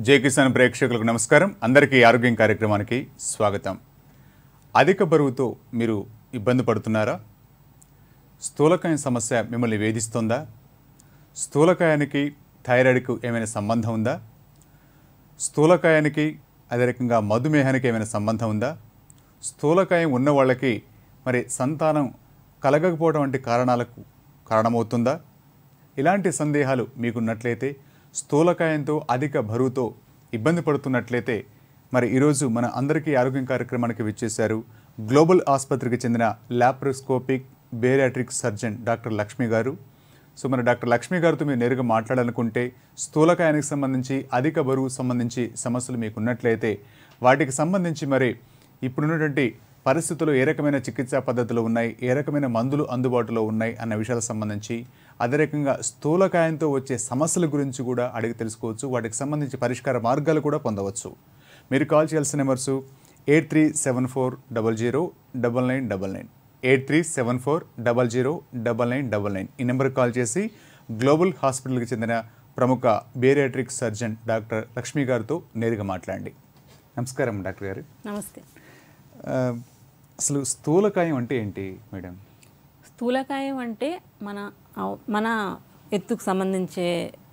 జై కిసాన్ ప్రేక్షకులకు నమస్కారం అందరికీ ఆరోగ్యం కార్యక్రమానికి స్వాగతం అధిక బరువుతో మీరు ఇబ్బంది పడుతున్నారా స్థూలకాయం సమస్య మిమ్మల్ని వేధిస్తుందా స్థూలకాయానికి థైరాయిడ్కు ఏమైనా సంబంధం ఉందా స్థూలకాయానికి అదే రకంగా మధుమేహానికి ఏమైనా సంబంధం ఉందా స్థూలకాయం ఉన్న వాళ్ళకి మరి సంతానం కలగకపోవడం వంటి కారణాలకు కారణమవుతుందా ఇలాంటి సందేహాలు మీకున్నట్లయితే స్థూలకాయంతో అధిక బరువుతో ఇబ్బంది పడుతున్నట్లయితే మరి ఈరోజు మన అందరికీ ఆరోగ్యం కార్యక్రమానికి విచ్చేశారు గ్లోబల్ ఆసుపత్రికి చెందిన laparoscopic bariatric surgeon doctor Lakshmi garu so మరి డాక్టర్ లక్ష్మి గారితో మీరు నేరుగా మాట్లాడాలనుకుంటే స్థూలకాయానికి సంబంధించి అధిక బరువు సంబంధించి సమస్యలు మీకు ఉన్నట్లయితే వాటికి సంబంధించి మరి ఇప్పుడున్నటువంటి పరిస్థితులు ఏ రకమైన చికిత్సా పద్ధతులు ఉన్నాయి ఏ రకమైన మందులు అందుబాటులో ఉన్నాయి అన్న విషయాలకు సంబంధించి అదే రకంగా స్థూలకాయంతో వచ్చే సమస్యల గురించి కూడా అడిగి తెలుసుకోవచ్చు వాటికి సంబంధించి పరిష్కార మార్గాలు కూడా పొందవచ్చు మీరు కాల్ చేయాల్సిన numbers eight three seven four double zero double nine double nine eight three seven four double zero double nine double nine ఈ నెంబర్కి కాల్ చేసి గ్లోబల్ హాస్పిటల్కి చెందిన ప్రముఖ బేరియాట్రిక్ సర్జన్ డాక్టర్ లక్ష్మి గారితో నేరుగా మాట్లాడండి నమస్కారం డాక్టర్ గారు నమస్తే ఆ, అసలు స్థూలకాయం అంటే ఏంటి మేడం స్థూలకాయం అంటే మన అవ్- మన ఎత్తుకు సంబంధించే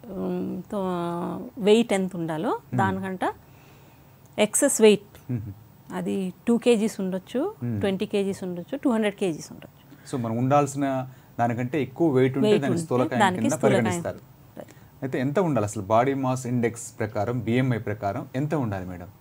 వెయిట్ ఎంత ఉండాలో దానికంట ఎక్సెస్ వెయిట్ అది టూ కేజీస్ ఉండొచ్చు ట్వంటీ కేజీస్ ఉండొచ్చు టూ హండ్రెడ్ కేజీస్ ఉండొచ్చు సో మనం ఉండాల్సిన దానికంటే ఎక్కువ వెయిట్ ఉంటే Weight దాన్ని ఉంటే స్థూలకాయం దానికి కింద స్థూలకాయం. పరిగణిస్తారు అయితే ఎంత ఉండాలి అసలు బాడీ మాస్ ఇండెక్స్ ప్రకారం బిఎంఐ ప్రకారం ఎంత ఉండాలి madam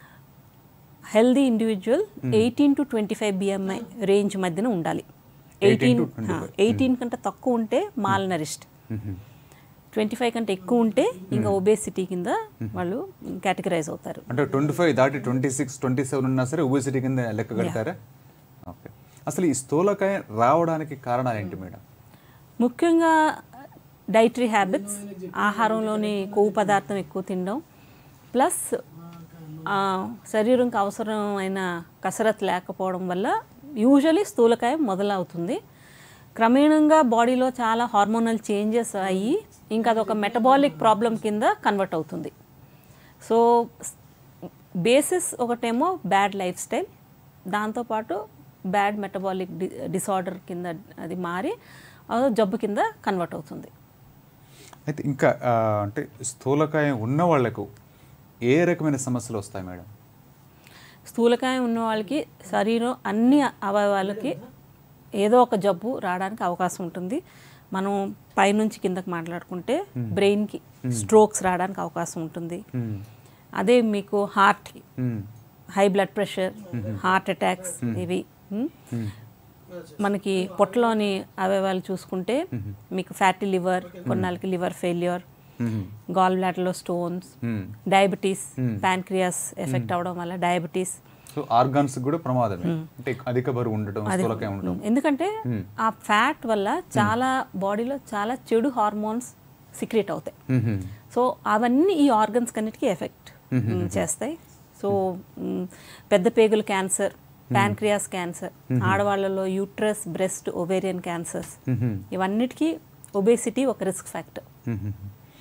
healthy individual eighteen to twenty five BMI range మధ్యన ఉండాలి 18 ఎయిటీన్ to 25. ఎయిటీన్ కంటే తక్కువ ఉంటే మాల్ నరిస్ట్ ట్వంటీ ఫైవ్ కంటే ఎక్కువ ఉంటే ఇంకా ఒబేసిటీ కింద వాళ్ళు కేటగరైజ్ అవుతారు అంటే ట్వంటీ ఫైవ్ దాటి ట్వంటీ సిక్స్ ట్వంటీ సెవెన్ ఉన్నా సరే ఒబేసిటీ కింద లెక్క కడతారా ఓకే అసలు ఈ స్థూలకాయం రావడానికి కారణాలు ఏంటి మేడం ముఖ్యంగా డైటరీ హ్యాబిట్స్ ఆహారంలోని కొవ్వు పదార్థం ఎక్కువ తినడం ప్లస్ ఆ, శరీరంకి అవసరమైన కసరత్ లేకపోవడం వల్ల యూజువలీ స్థూలకాయం మొదలవుతుంది క్రమేణంగా బాడీలో చాలా హార్మోనల్ చేంజెస్ అయ్యి ఇంకా అదొక మెటబాలిక్ ప్రాబ్లం కింద కన్వర్ట్ అవుతుంది సో బేసిస్ ఒకటేమో బ్యాడ్ లైఫ్ స్టైల్ దాంతోపాటు బ్యాడ్ మెటబాలిక్ డి డిసార్డర్ కింద అది మారి అదో జబ్బు కింద కన్వర్ట్ అవుతుంది అయితే ఇంకా ఆ, అంటే స్థూలకాయం ఉన్న వాళ్లకు ఏ రకమైన సమస్యలు వస్తాయి మేడం స్థూలకాయం ఉన్న వాళ్ళకి శరీరం అన్ని అవయవాలకి ఏదో ఒక జబ్బు రావడానికి అవకాశం ఉంటుంది మనం పైనుంచి కిందకి మాట్లాడుకుంటే బ్రెయిన్కి స్ట్రోక్స్ రావడానికి అవకాశం ఉంటుంది మ్మ్. అదే మీకు హార్ట్కి మ్మ్. High blood pressure heart attacks ఇవి ఉమ్. మనకి పొట్టలోని అవయవాలు చూసుకుంటే మీకు ఫ్యాటీ లివర్ కొన్నాళ్ళకి లివర్ ఫెయిల్యూర్ మ్మ్. గాల్ బ్లాడర్లో స్టోన్స్ మ్మ్. డయాబెటీస్ ప్యాన్క్రియాస్ ఎఫెక్ట్ అవడం వల్ల డయాబెటీస్ సో ఆర్గాన్స్ కూడా ప్రమాదమే అంటే అధిక బరువు ఉండటం స్థూలకాయం ఉండటం ఎందుకంటే ఆ ఫ్యాట్ వల్ల చాలా బాడీలో చాలా చెడు హార్మోన్స్ సిక్రియేట్ అవుతాయి మ్మ్. సో అవన్నీ ఈ ఆర్గన్స్ కన్నిటికీ ఎఫెక్ట్ చేస్తాయి సో మ్, పెద్ద పేగుల క్యాన్సర్ ప్యాన్క్రియాస్ క్యాన్సర్ ఆడవాళ్ళలో యూట్రస్ బ్రెస్ట్ ఒవేరియన్ క్యాన్సర్స్ మ్మ్. ఇవన్నిటికీ ఒబేసిటీ ఒక రిస్క్ ఫ్యాక్టర్ మ్మ్.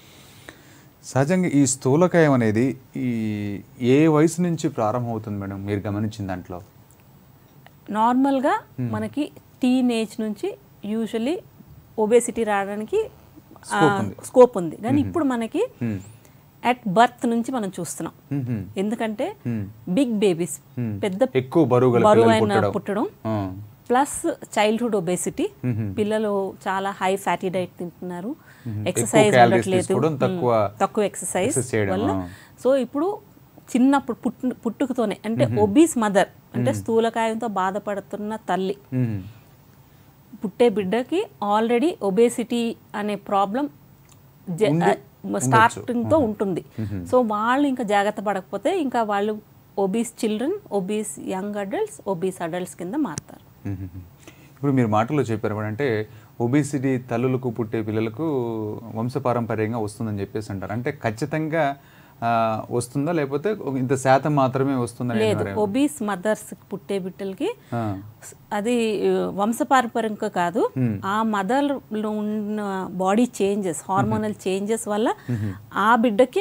సహజంగా ఈ స్థూలకాయం అనేది ఈ ఏ వయసు నుంచి ప్రారంభమవుతుంది మేడం మీరు గమనించిన దాంట్లో నార్మల్గా మనకి టీన్ ఏజ్ నుంచి యూజువలీ ఒబేసిటీ రావడానికి Scope ఉంది. స్కోప్ ఉంది కానీ ఇప్పుడు మనకి మ్మ్. అట్ బర్త్ నుంచి మనం చూస్తున్నాం మ్మ్. ఎందుకంటే మ్మ్. బిగ్ బేబీస్ మ్మ్. పెద్ద ఎక్కువ బరువు గల బరువు పిల్లలు అయిన పుట్టడం. పుట్టడం ఆ. ప్లస్ చైల్డ్హుడ్ ఒబేసిటీ మ్మ్. పిల్లలు చాలా హై ఫ్యాటీ డైట్ తింటున్నారు మ్మ్. ఎక్సర్సైజ్ ఎక్కువ calories ఉండట్లేదు తీసుకోవడం, తక్కువ మ్మ్. తక్కువ ఎక్సర్సైజ్ exercise చేయడం, వల్ల ఆ. సో ఇప్పుడు చిన్నప్పుడు పుట్టు పుట్టుకతోనే అంటే ఒబీస్ మదర్ అంటే స్థూలకాయంతో బాధపడుతున్న తల్లి మ్మ్. పుట్టే బిడ్డకి ఆల్రెడీ ఒబేసిటీ అనే ప్రాబ్లం ఉంది. స్టార్టింగ్తో ఉంటుంది సో వాళ్ళు ఇంకా జాగ్రత్త పడకపోతే ఇంకా వాళ్ళు obese children obese young adults obese adults కింద మారుతారు మ్మ్. ఇప్పుడు మీరు మాటల్లో చెప్పారు మేడం అంటే ఒబేసిటీ తల్లులకు పుట్టే పిల్లలకు వంశపారంపర్యంగా వస్తుందని చెప్పేసి అంటారు అంటే ఖచ్చితంగా ఆ, వస్తుందా లేకపోతే ఒక ఇంత శాతం మాత్రమే వస్తుందని లేదు అన్నారు. ఒబీస్ మదర్స్ పుట్టే బిడ్డలకి ఆ. అది వంశపారంపర్యంగా కాదు ఆ మదర్లో ఉన్న బాడీ చేంజెస్ హార్మోనల్ చేంజెస్ వల్ల ఆ బిడ్డకి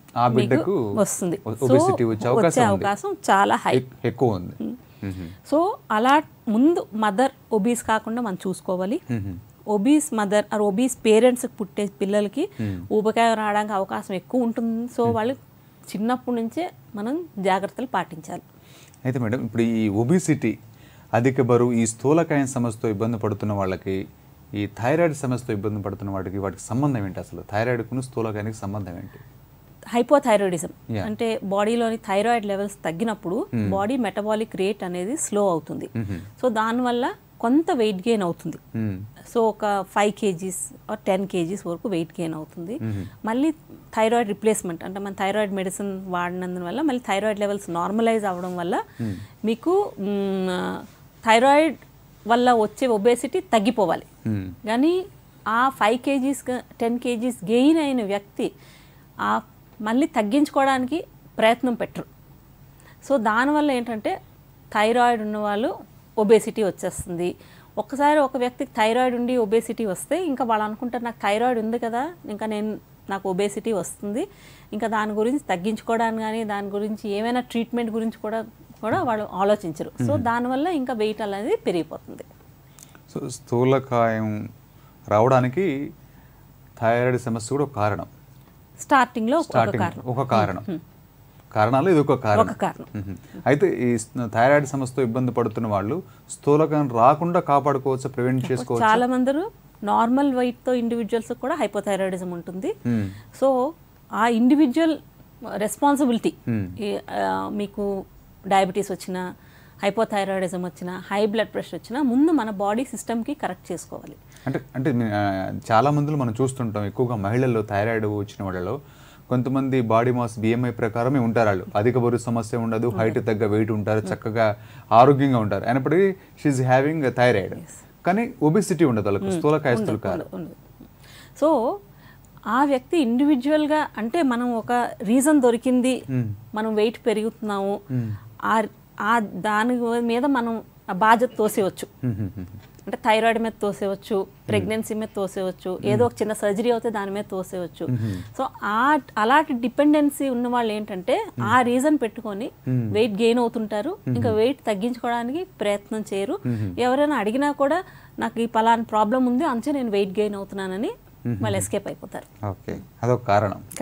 ఆ మీకు బిడ్డకు వస్తుంది ఒ- సో obesity వచ్చే అవకాశం వచ్చే ఉంది. అవకాశం చాలా హై ఎక్- ఎక్కువ ఉంది మ్మ్. సో అలా ముందు మదర్ ఒబీస్ కాకుండా మనం చూసుకోవాలి ఒబీస్ మదర్ ఆర్ ఒబీస్ పేరెంట్స్కి పుట్టే పిల్లలకి ఊబకాయం రావడానికి అవకాశం ఎక్కువ ఉంటుంది సో వాళ్ళు చిన్నప్పటి నుంచే మనం జాగ్రత్తలు పాటించాలి అయితే మేడం ఇప్పుడు ఈ ఒబిసిటీ అధిక బరువు ఈ స్థూలకాయం సమస్యతో ఇబ్బంది పడుతున్న వాళ్ళకి ఈ థైరాయిడ్ సమస్యతో ఇబ్బంది పడుతున్న వాటికి వాటికి సంబంధం ఏంటి అసలు థైరాయిడ్కును స్థూలకాయానికి సంబంధం ఏంటి హైపోథైరాయిడిజం Yeah. అంటే బాడీలోని థైరాయిడ్ లెవెల్స్ తగ్గినప్పుడు బాడీ మెటబాలిక్ రేట్ అనేది స్లో అవుతుంది సో దానివల్ల కొంత వెయిట్ గెయిన్ అవుతుంది మ్మ్. సో ఒక five kgs or ten kgs వరకు వెయిట్ గెయిన్ అవుతుంది మళ్ళీ థైరాయిడ్ రిప్లేస్మెంట్ అంటే మన థైరాయిడ్ మెడిసిన్ వాడినందువల్ల మళ్ళీ థైరాయిడ్ లెవెల్స్ నార్మలైజ్ అవ్వడం వల్ల మీకు థైరాయిడ్ వల్ల వచ్చే ఒబేసిటీ తగ్గిపోవాలి మ్మ్. కానీ ఆ five kgs ten kgs gain అయిన వ్యక్తి ఆ మళ్ళీ తగ్గించుకోవడానికి ప్రయత్నం పెట్టరు సో దానివల్ల ఏంటంటే థైరాయిడ్ ఉన్నవాళ్ళు ఒబేసిటీ వచ్చేస్తుంది ఒక్కసారి ఒక వ్యక్తికి థైరాయిడ్ ఉండి ఒబేసిటీ వస్తే ఇంకా వాళ్ళు అనుకుంటారు నాకు థైరాయిడ్ ఉంది కదా ఇంకా నేను నాకు ఒబేసిటీ వస్తుంది ఇంకా దాని గురించి తగ్గించుకోవడానికి కానీ దాని గురించి ఏమైనా ట్రీట్మెంట్ గురించి కూడా కూడా వాళ్ళు ఆలోచించరు సో దానివల్ల ఇంకా వెయిట్ అనేది పెరిగిపోతుంది సో స్థూలకాయం రావడానికి థైరాయిడ్ సమస్య కూడా ఒక కారణం స్టార్టింగ్లో ఒక స్టార్టింగ్ కారణం ఒక కారణం కారణాలు ఇది ఒక కారణం ఒక కారణం మ్మ్. అయితే ఈ స్- థైరాయిడ్ సమస్యతో ఇబ్బంది పడుతున్న వాళ్ళు స్థూలకాయం రాకుండా కాపాడుకోవచ్చు ప్రివెంట్ చేసుకోవచ్చు చాలా మంది నార్మల్ వెయిట్తో ఇండివిజువల్స్ కూడా హైపోథైరాయిడిజం ఉంటుంది మ్మ్. సో ఆ ఇండివిజువల్ రెస్పాన్సిబిలిటీ Hmm. మీకు డయాబెటీస్ వచ్చినా హైపోథైరాయిడిజం వచ్చినా హై బ్లడ్ ప్రెషర్ వచ్చినా ముందు మన బాడీ సిస్టమ్కి కరెక్ట్ చేసుకోవాలి అంటే అంటే మీ- ఆ, చాలా మందిలో మనం చూస్తుంటాం ఎక్కువగా మహిళల్లో థైరాయిడ్ వచ్చిన వాళ్ళలో కొంతమంది బాడీ మాస్ బిఎంఐ ప్రకారమే ఉంటారు వాళ్ళు అధిక బరువు సమస్య ఉండదు హైట్ తగ్గ వెయిట్ ఉంటారు చక్కగా ఆరోగ్యంగా ఉంటారు అయినప్పటికీ షీఈ్ హ్యావింగ్ థైరాయిడ్ కానీ ఒబిసిటీ ఉండదు వాళ్ళకు స్థూలకాయస్తులు కాదు ఉండదు సో ఆ వ్యక్తి ఇండివిజువల్గా అంటే మనం ఒక రీజన్ దొరికింది మనం వెయిట్ పెరుగుతున్నాము ఆ ఆ దాని మీద మనం ఆ బాధ్యత తోసేయచ్చు మ్మ్, మ్మ్, మ్మ్. అంటే థైరాయిడ్ మీద తోసేయచ్చు ప్రెగ్నెన్సీ మీద తోసేయచ్చు ఏదో ఒక చిన్న సర్జరీ అవుతే దాని మీద తోసేయచ్చు సో ఆ అలాంటి డిపెండెన్సీ ఉన్న వాళ్ళు ఏంటంటే ఆ రీజన్ పెట్టుకొని వెయిట్ గెయిన్ అవుతుంటారు ఇంకా వెయిట్ తగ్గించుకోవడానికి ప్రయత్నం చేయరు ఎవరైనా అడిగినా కూడా నాకు ఈ పలానా ప్రాబ్లం ఉంది అంతే నేను వెయిట్ గెయిన్ అవుతున్నానని వాళ్ళు ఎస్కేప్ అయిపోతారు ఓకే అదొక కారణం ఇంకా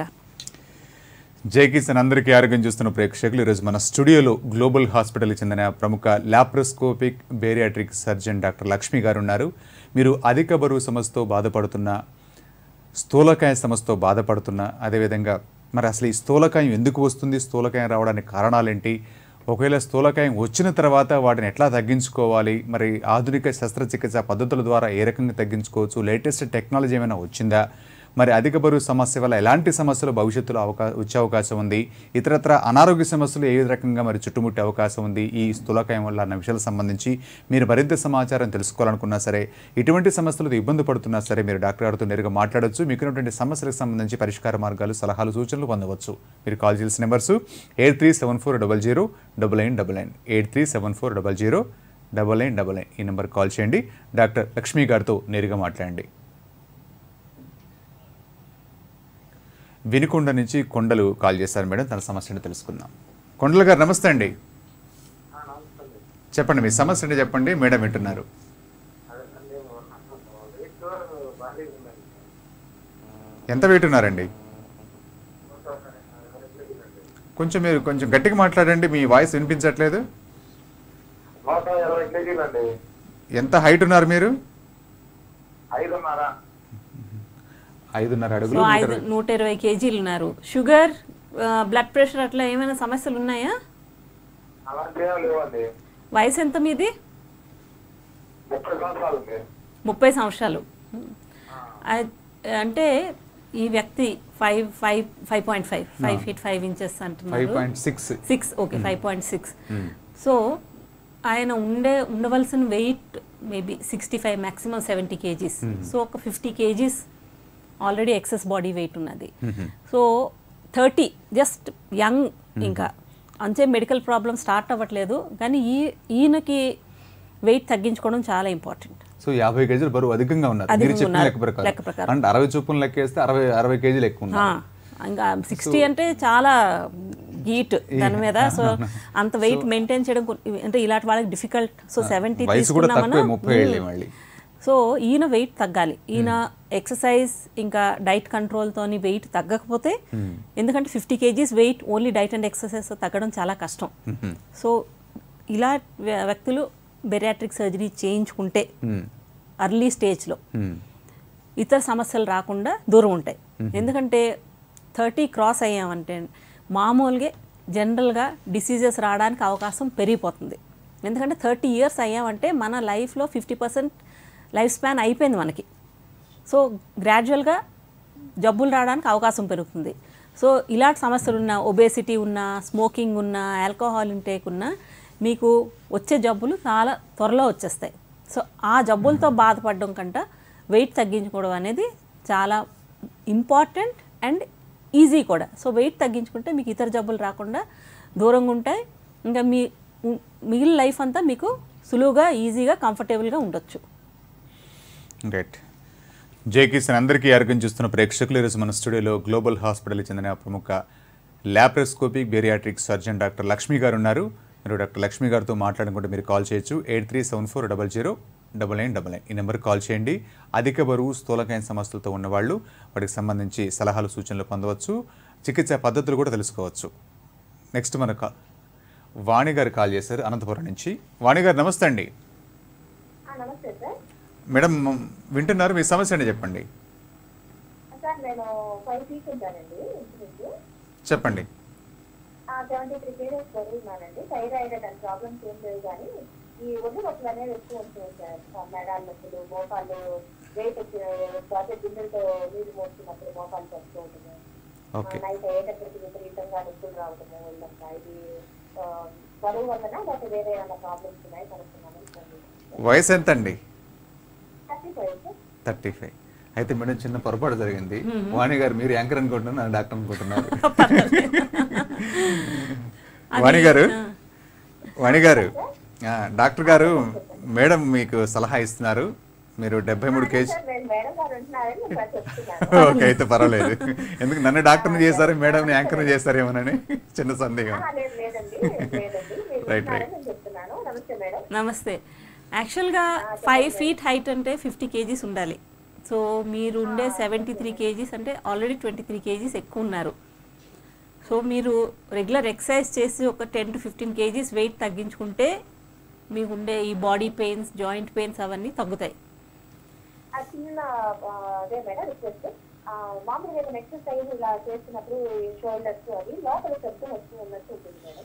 జై కిషన్ అందరికీ ఆరోగ్యం చూస్తున్న ప్రేక్షకులు ఈరోజు మన స్టూడియోలో గ్లోబల్ హాస్పిటల్కి చెందిన ప్రముఖ laparoscopic bariatric surgeon doctor Lakshmi garu ఉన్నారు మీరు అధిక బరువు సమస్యతో బాధపడుతున్న స్థూలకాయ సమస్యతో బాధపడుతున్న అదేవిధంగా మరి అసలు ఈ స్థూలకాయం ఎందుకు వస్తుంది స్థూలకాయం రావడానికి కారణాలేంటి ఒకవేళ స్థూలకాయం వచ్చిన తర్వాత వాటిని ఎట్లా తగ్గించుకోవాలి మరి ఆధునిక శస్త్రచికిత్స పద్ధతుల ద్వారా ఏ రకంగా తగ్గించుకోవచ్చు లేటెస్ట్ టెక్నాలజీ ఏమైనా వచ్చిందా మరి అధిక బరువు సమస్య వల్ల ఎలాంటి సమస్యలు భవిష్యత్తులో అవకా వచ్చే అవకాశం ఉంది ఇతరత్ర అనారోగ్య సమస్యలు ఏ రకంగా మరి చుట్టుముట్టే అవకాశం ఉంది ఈ స్థూలకాయం వల్ల అన్న విషయాలకు సంబంధించి మీరు మరింత సమాచారం తెలుసుకోవాలనుకున్నా సరే ఎటువంటి సమస్యలతో ఇబ్బంది పడుతున్నా సరే మీరు డాక్టర్ గారితో నేరుగా మాట్లాడొచ్చు మీకున్నటువంటి సమస్యలకు సంబంధించి పరిష్కార మార్గాలు సలహాలు సూచనలు పొందవచ్చు మీరు కాల్ చేయాల్సిన numbers eight three seven four double zero double nine double nine eight three seven four double zero double nine double nine ఈ నెంబర్ కాల్ చేయండి డాక్టర్ లక్ష్మీ గారితో నేరుగా మాట్లాడండి వినుకొండ నుంచి కొండలు కాల్ చేశారు మేడం తన సమస్యను తెలుసుకుందాం కొండల గారు నమస్తే అండి చెప్పండి మీ సమస్య అంటే చెప్పండి మేడం వింటున్నారు ఎంత వెయిట్ ఉన్నారండి కొంచెం మీరు కొంచెం గట్టిగా మాట్లాడండి మీ వాయిస్ వినిపించట్లేదు నూట ఇరవై కేజీలండి ఎంత హైట్ ఉన్నారు మీరు ఐదున్నర ఐదున్నర సో అడుగులు ఐదు నూట ఇరవై కేజీలు ఉన్నారు షుగర్ బ్లడ్ ప్రెషర్ అట్లా ఏమైనా సమస్యలు ఉన్నాయా అలాంటి ఏం లేవండి వయసు ఎంత మీది ముప్పై సంవత్సరాలు ఉంది ముప్పై సంవత్సరాలు అయ్- అంటే ఈ వ్యక్తి five five five point five five feet five inches five అంటున్నారు point six six okay five point six so ఆయన ఉండే ఉండవలసిన weight maybe sixty five maximum seventy kgs so ఒక fifty kgs already excess body weight ఉన్నది so thirty just young ఇంకా అంతే medical problem start అవ్వట్లేదు కానీ ఈ ఈయనకి వెయిట్ తగ్గించుకోవడం చాలా ఇంపార్టెంట్ సో యాభై కేజీలు బరువు అధికంగా ఉన్నారు మీరు అధికంగా చెప్పిన ఉన్నారు. లెక్క ప్రకారం లెక్క ప్రకారం. అంటే అరవై చొప్పున లెక్క వేస్తే అరవై అరవై కేజీలు ఎక్కువ ఉన్నారు ఇంకా సిక్స్టీ అంటే చాలా హీట్ దాని మీద సో అంత వెయిట్ మెయింటైన్ చేయడం కొ- అంటే ఇలాంటి వాళ్ళకి డిఫికల్ట్ సో సెవెంటీ వయసు కూడా తక్కువే, ముప్పై ఏళ్ళే మళ్ళీ. సో ఈయన వెయిట్ తగ్గాలి ఈయన ఎక్సర్సైజ్ ఇంకా డైట్ కంట్రోల్తోని వెయిట్ తగ్గకపోతే ఎందుకంటే fifty kgs weight only diet and exercise తగ్గడం చాలా కష్టం సో ఇలా వ్య- వ్యక్తులు బెరియాట్రిక్ సర్జరీ చేయించుకుంటే అర్లీ స్టేజ్లో ఇతర సమస్యలు రాకుండా దూరం ఉంటాయి ఎందుకంటే థర్టీ క్రాస్ అయ్యామంటే మామూలుగా జనరల్గా డిసీజెస్ రావడానికి అవకాశం పెరిగిపోతుంది ఎందుకంటే థర్టీ ఇయర్స్ అయ్యామంటే మన లైఫ్లో ఫిఫ్టీ పర్సెంట్ లైఫ్ స్పాన్ అయిపోయింది మనకి సో గ్రాడ్యువల్గా జబ్బులు రావడానికి అవకాశం పెరుగుతుంది సో ఇలాంటి సమస్యలు ఉన్న ఒబేసిటీ ఉన్న స్మోకింగ్ ఉన్న ఆల్కహాల్ ఇంటేక్ ఉన్న మీకు వచ్చే జబ్బులు చాలా త్వరలో వచ్చేస్తాయి సో ఆ జబ్బులతో బాధపడడం కంట వెయిట్ తగ్గించుకోవడం అనేది చాలా ఇంపార్టెంట్ అండ్ ఈజీ కూడా సో వెయిట్ తగ్గించుకుంటే మీకు ఇతర జబ్బులు రాకుండా దూరంగా ఉంటాయి ఇంకా మీ ఉ- మిగిలిన లైఫ్ అంతా మీకు సులువుగా ఈజీగా కంఫర్టబుల్గా ఉండొచ్చు రైట్ జే కిషన్ అందరికీ ఆరోగ్యం చూస్తున్న ప్రేక్షకులు ఈరోజు మన స్టూడియోలో గ్లోబల్ హాస్పిటల్కి చెందిన ప్రముఖ laparoscopic bariatric surgeon doctor Lakshmi garu ఉన్నారు మీరు డాక్టర్ లక్ష్మి గారితో మాట్లాడుకుంటే మీరు కాల్ చేయొచ్చు eight three seven four double zero double nine double nine ఈ నెంబర్కి కాల్ చేయండి అధిక బరువు స్థూలకాయ సమస్యలతో ఉన్నవాళ్ళు వాటికి సంబంధించి సలహాలు సూచనలు పొందవచ్చు చికిత్స పద్ధతులు కూడా తెలుసుకోవచ్చు నెక్స్ట్ మన కా వాణి గారు కాల్ చేశారు అనంతపురం నుంచి వాణి గారు నమస్తే అండి ఆ, నమస్తే సార్ మేడం వింటున్నారు మీ సమస్య అండి చెప్పండి సార్ నేను ఫైవ్ ఫీట్ ఉంటానండి ఇంచుమించు చెప్పండి సెవెంటీ త్రీ కేజెస్ బరువున్నానండి థైరాయిడ్ అనే ప్రాబ్లమ్స్ ఏం లేవు కానీ ఈ ఒళ్ళు నొప్పులు అనేవి ఎక్కువ ఉంటుంది సార్ ఆ మెడాల నొప్పులు మోకాళ్ళు వెయిట్ వచ్చిన తర్వాత గిన్నెలతో నీరు మోస్తున్నప్పుడు మోకాళ్ళు వస్తూ ఉంటుంది ఓకే నైట్ అయ్యేటప్పటికి విపరీతంగా నొప్పులు రావడము ఒళ్ళంతా ఇది ఆ, బరువు వలన లేకపోతే వేరే ఏమైనా ప్రాబ్లమ్స్ ఉన్నాయి కనుక్కున్నాను వయసు ఎంత అండి thirty five sir thirty five అయితే మేడం చిన్న పొరపాటు జరిగింది వాణి గారు మీరు యాంకర్ అనుకుంటున్నారు నేను డాక్టర్ అనుకుంటున్నారు వాణి గారు వాణి గారు ఆ, డాక్టర్ గారు మేడం మీకు సలహా ఇస్తున్నారు మీరు డెబ్బై మూడు కేజీ సార్ నేను మేడం గారు ఉంటున్నారని నేను సార్ చెప్తున్నాను ఓకే అయితే పర్వాలేదు ఎందుకు నన్ను డాక్టర్ని చేశారు మేడం యాంకర్ని చేస్తారేమోనని చిన్న సందేహం ఆ, లేదు లేదండి లేదండి మీరు Right, ఉంటున్నారని నేను చెప్తున్నాను నమస్తే మేడం నమస్తే యాక్చువల్గా ఫైవ్ ఫీట్ హైట్ అంటే ఫిఫ్టీ కేజీస్ ఉండాలి సో మీరు ఉండే సెవెంటీ త్రీ కేజీస్ అంటే ఆల్రెడీ ట్వంటీ త్రీ కేజీస్ ఎక్కువ ఉన్నారు సో మీరు రెగ్యులర్ ఎక్సర్సైజ్ చేసి ఒక ten to fifteen kgs weight తగ్గించుకుంటే మీకు ఉండే ఈ బాడీ పెయిన్స్ జాయింట్ పెయిన్స్ అవన్నీ తగ్గుతాయి ఆ చిన్న ఆ, అదే మేడం రిక్వెస్ట్ మామూలుగా ఏదైనా ఎక్సర్సైజ్ ఇలా చేస్తున్నప్పుడు షోల్డర్స్ అవి లోపల శబ్దం వస్తూ ఉన్నట్టు ఉంటుంది మేడం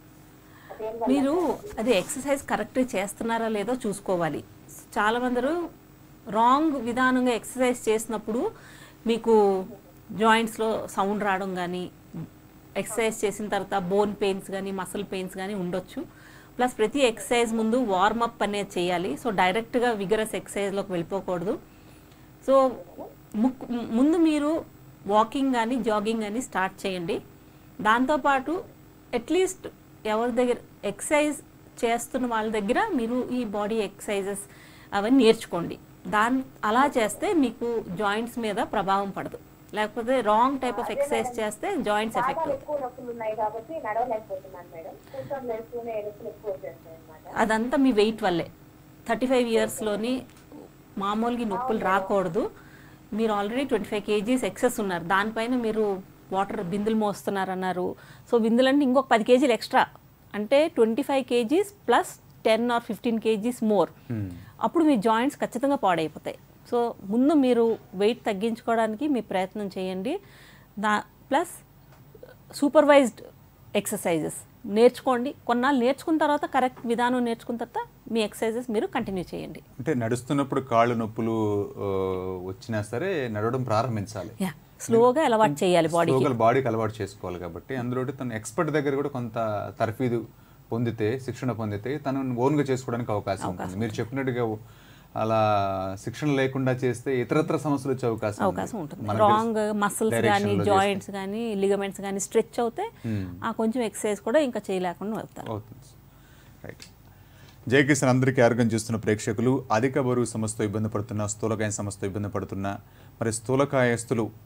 అదేం మీరు అదే ఎక్సర్సైజ్ కరెక్ట్గా చేస్తున్నారా లేదో చూసుకోవాలి చాలా మందరు రాంగ్ విధానంగా ఎక్సర్సైజ్ చేసినప్పుడు మీకు జాయింట్స్లో సౌండ్ రావడం కానీ ఎక్సర్సైజ్ చేసిన తర్వాత బోన్ పెయిన్స్ కానీ మసిల్ పెయిన్స్ కానీ ఉండొచ్చు ప్లస్ ప్రతి ఎక్సర్సైజ్ ముందు వార్మప్ అనేది చేయాలి సో డైరెక్ట్గా విగరస్ ఎక్సర్సైజ్లోకి వెళ్ళిపోకూడదు సో ముక్- ముందు మీరు వాకింగ్ కానీ జాగింగ్ కానీ స్టార్ట్ చేయండి దాంతోపాటు అట్లీస్ట్ ఎవరి దగ్గర ఎక్సర్సైజ్ చేస్తున్న వాళ్ళ దగ్గర మీరు ఈ బాడీ ఎక్సర్సైజెస్ అవన్నీ నేర్చుకోండి దాని అలా చేస్తే మీకు జాయింట్స్ మీద ప్రభావం పడదు లేకపోతే రాంగ్ టైప్ ఆఫ్ ఎక్సర్సైజ్ చేస్తే జాయింట్స్ ఎఫెక్ట్ బాగా అవుతాయి ఎక్కువ నొప్పులు ఉన్నాయి కాబట్టి నడవలేకపోతున్నాను మేడం కూర్చొని లేస్తూనే నొప్పులు ఎక్కువ వచ్చేస్తాయి అనమాట అదంతా మీ వెయిట్ వల్లే థర్టీ ఫైవ్ ఇయర్స్లోని మామూలుగా ఈ నొప్పులు రాకూడదు మీరు already twenty five kgs excess ఉన్నారు దానిపైన మీరు వాటర్ బిందులు మోస్తున్నారన్నారు సో బిందులు అంటే ఇంకొక పది కేజీలు ఎక్స్ట్రా అంటే twenty five kgs plus ten or fifteen kgs more అప్పుడు మీ జాయింట్స్ ఖచ్చితంగా పాడైపోతాయి సో ముందు మీరు వెయిట్ తగ్గించుకోవడానికి మీ ప్రయత్నం చేయండి దా ప్లస్ సూపర్వైజ్డ్ ఎక్సర్సైజెస్ నేర్చుకోండి కొన్నాళ్ళు నేర్చుకున్న తర్వాత కరెక్ట్ విధానం నేర్చుకున్న తర్వాత మీ ఎక్సర్సైజెస్ మీరు కంటిన్యూ చేయండి అంటే నడుస్తున్నప్పుడు కాళ్ళు నొప్పులు ఆ, వచ్చినా సరే నడవడం ప్రారంభించాలి యా స్లోగా అలవాటు చేయాలి బాడీకి స్లోగా బాడీకి అలవాటు చేసుకోవాలి కాబట్టి అందులో తన ఎక్స్పర్ట్ దగ్గర కూడా కొంత తర్ఫీదు పొందితే శిక్షణ పొందితే తను ఓన్గా చేసుకోవడానికి అవకాశం ఉంటుంది మీరు చెప్పినట్టుగా అలా శిక్షణ లేకుండా చేస్తే ఇతరత్ర సమస్యలు వచ్చే అవకాశం ఉంది. అవకాశం ఉంటుంది మనకి రాంగ్ మసిల్స్ direction కానీ లో జాయింట్స్ కానీ లిగమెంట్స్ కానీ స్ట్రెచ్ అవుతే ఆ కొంచెం ఎక్సర్సైజ్ కూడా ఇంకా చేయలేకుండా వెళ్తారు అవుతుంది రైట్ జై కిషన్ అందరికీ ఆరోగ్యం చూస్తున్న ప్రేక్షకులు అధిక బరువు సమస్యతో ఇబ్బంది పడుతున్న స్థూలకాయ సమస్యతో ఇబ్బంది పడుతున్న మరి స్థూలకాయస్తులు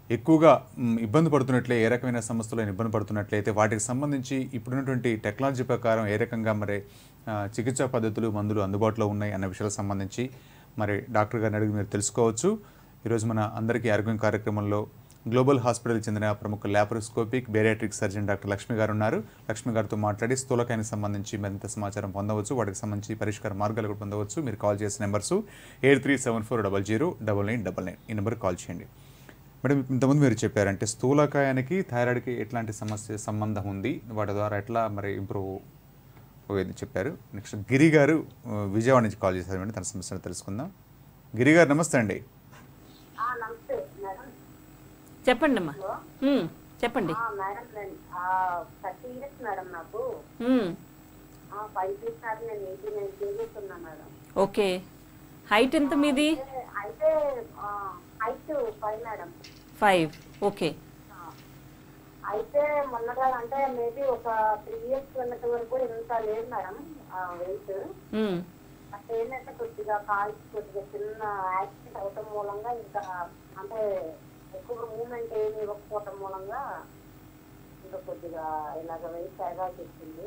ఎక్కువగా మ్, ఇబ్బంది పడుతున్నట్లే ఏ రకమైన సమస్యలు ఇబ్బంది పడుతున్నట్లయితే వాటికి సంబంధించి ఇప్పుడున్నటువంటి టెక్నాలజీ ప్రకారం ఏ రకంగా మరి ఆ, చికిత్సా పద్ధతులు మందులు అందుబాటులో ఉన్నాయి అన్న విషయాలకు సంబంధించి మరి డాక్టర్ గారిని అడిగి మీరు తెలుసుకోవచ్చు ఈరోజు మన అందరికీ ఆరోగ్యం కార్యక్రమంలో గ్లోబల్ హాస్పిటల్కి చెందిన ప్రముఖ laparoscopic bariatric surgeon doctor Lakshmi garu ఉన్నారు లక్ష్మి గారితో మాట్లాడి స్థూలకాయానికి సంబంధించి మరింత సమాచారం పొందవచ్చు వాటికి సంబంధించి పరిష్కార మార్గాలు కూడా పొందవచ్చు మీరు కాల్ చేసిన numbers eight three seven four double zero double nine double nine ఈ నెంబర్కి కాల్ చేయండి మేడం ఇంతకుముందు మీరు చెప్పారంటే స్థూలకాయానికి థైరాయిడ్కి ఎట్లాంటి సమస్య సంబంధం ఉంది వాటి ద్వారా ఎట్లా మరి ఇంప్రూవ్ అయ్యేది చెప్పారు నెక్స్ట్ గిరి గారు ఆ, విజయవాడ నుంచి కాల్ చేశారు మేడం తన సమస్యను తెలుసుకుందాం గిరి గారు నమస్తే అండి ఆ, నమస్తే మేడం చెప్పండి అమ్మా మ్మ్, చెప్పండి ఆ, మేడం నేను థర్టీ ఇయర్స్ మేడం నాకు మ్మ్, ఫైవ్ ఇయర్స్ నాకు నేను ఎయిటీ నైన్ కేజీస్ ఉన్నా మేడం ఓకే హైట్ ఎంత మీది అయితే- అయితే height five madam five okay ఆ, అయితే మొన్నగా అంటే మేబీ ఒక త్రీ ఇయర్స్ ఉన్నంత వరకు ఇంత లేదు మేడం వెయిట్ మ్మ్, అంటే ఏంటంటే కొద్దిగా కాల్ కొద్దిగా చిన్న యాక్సిడెంట్ అవటం మూలంగా ఇంకా అంటే ఎక్కువ మూమెంట్ ఏమి ఇవ్వకపోవటం మూలంగా ఇంకా కొద్దిగా ఇలాగ వెయిట్ తేగాల్సి వచ్చింది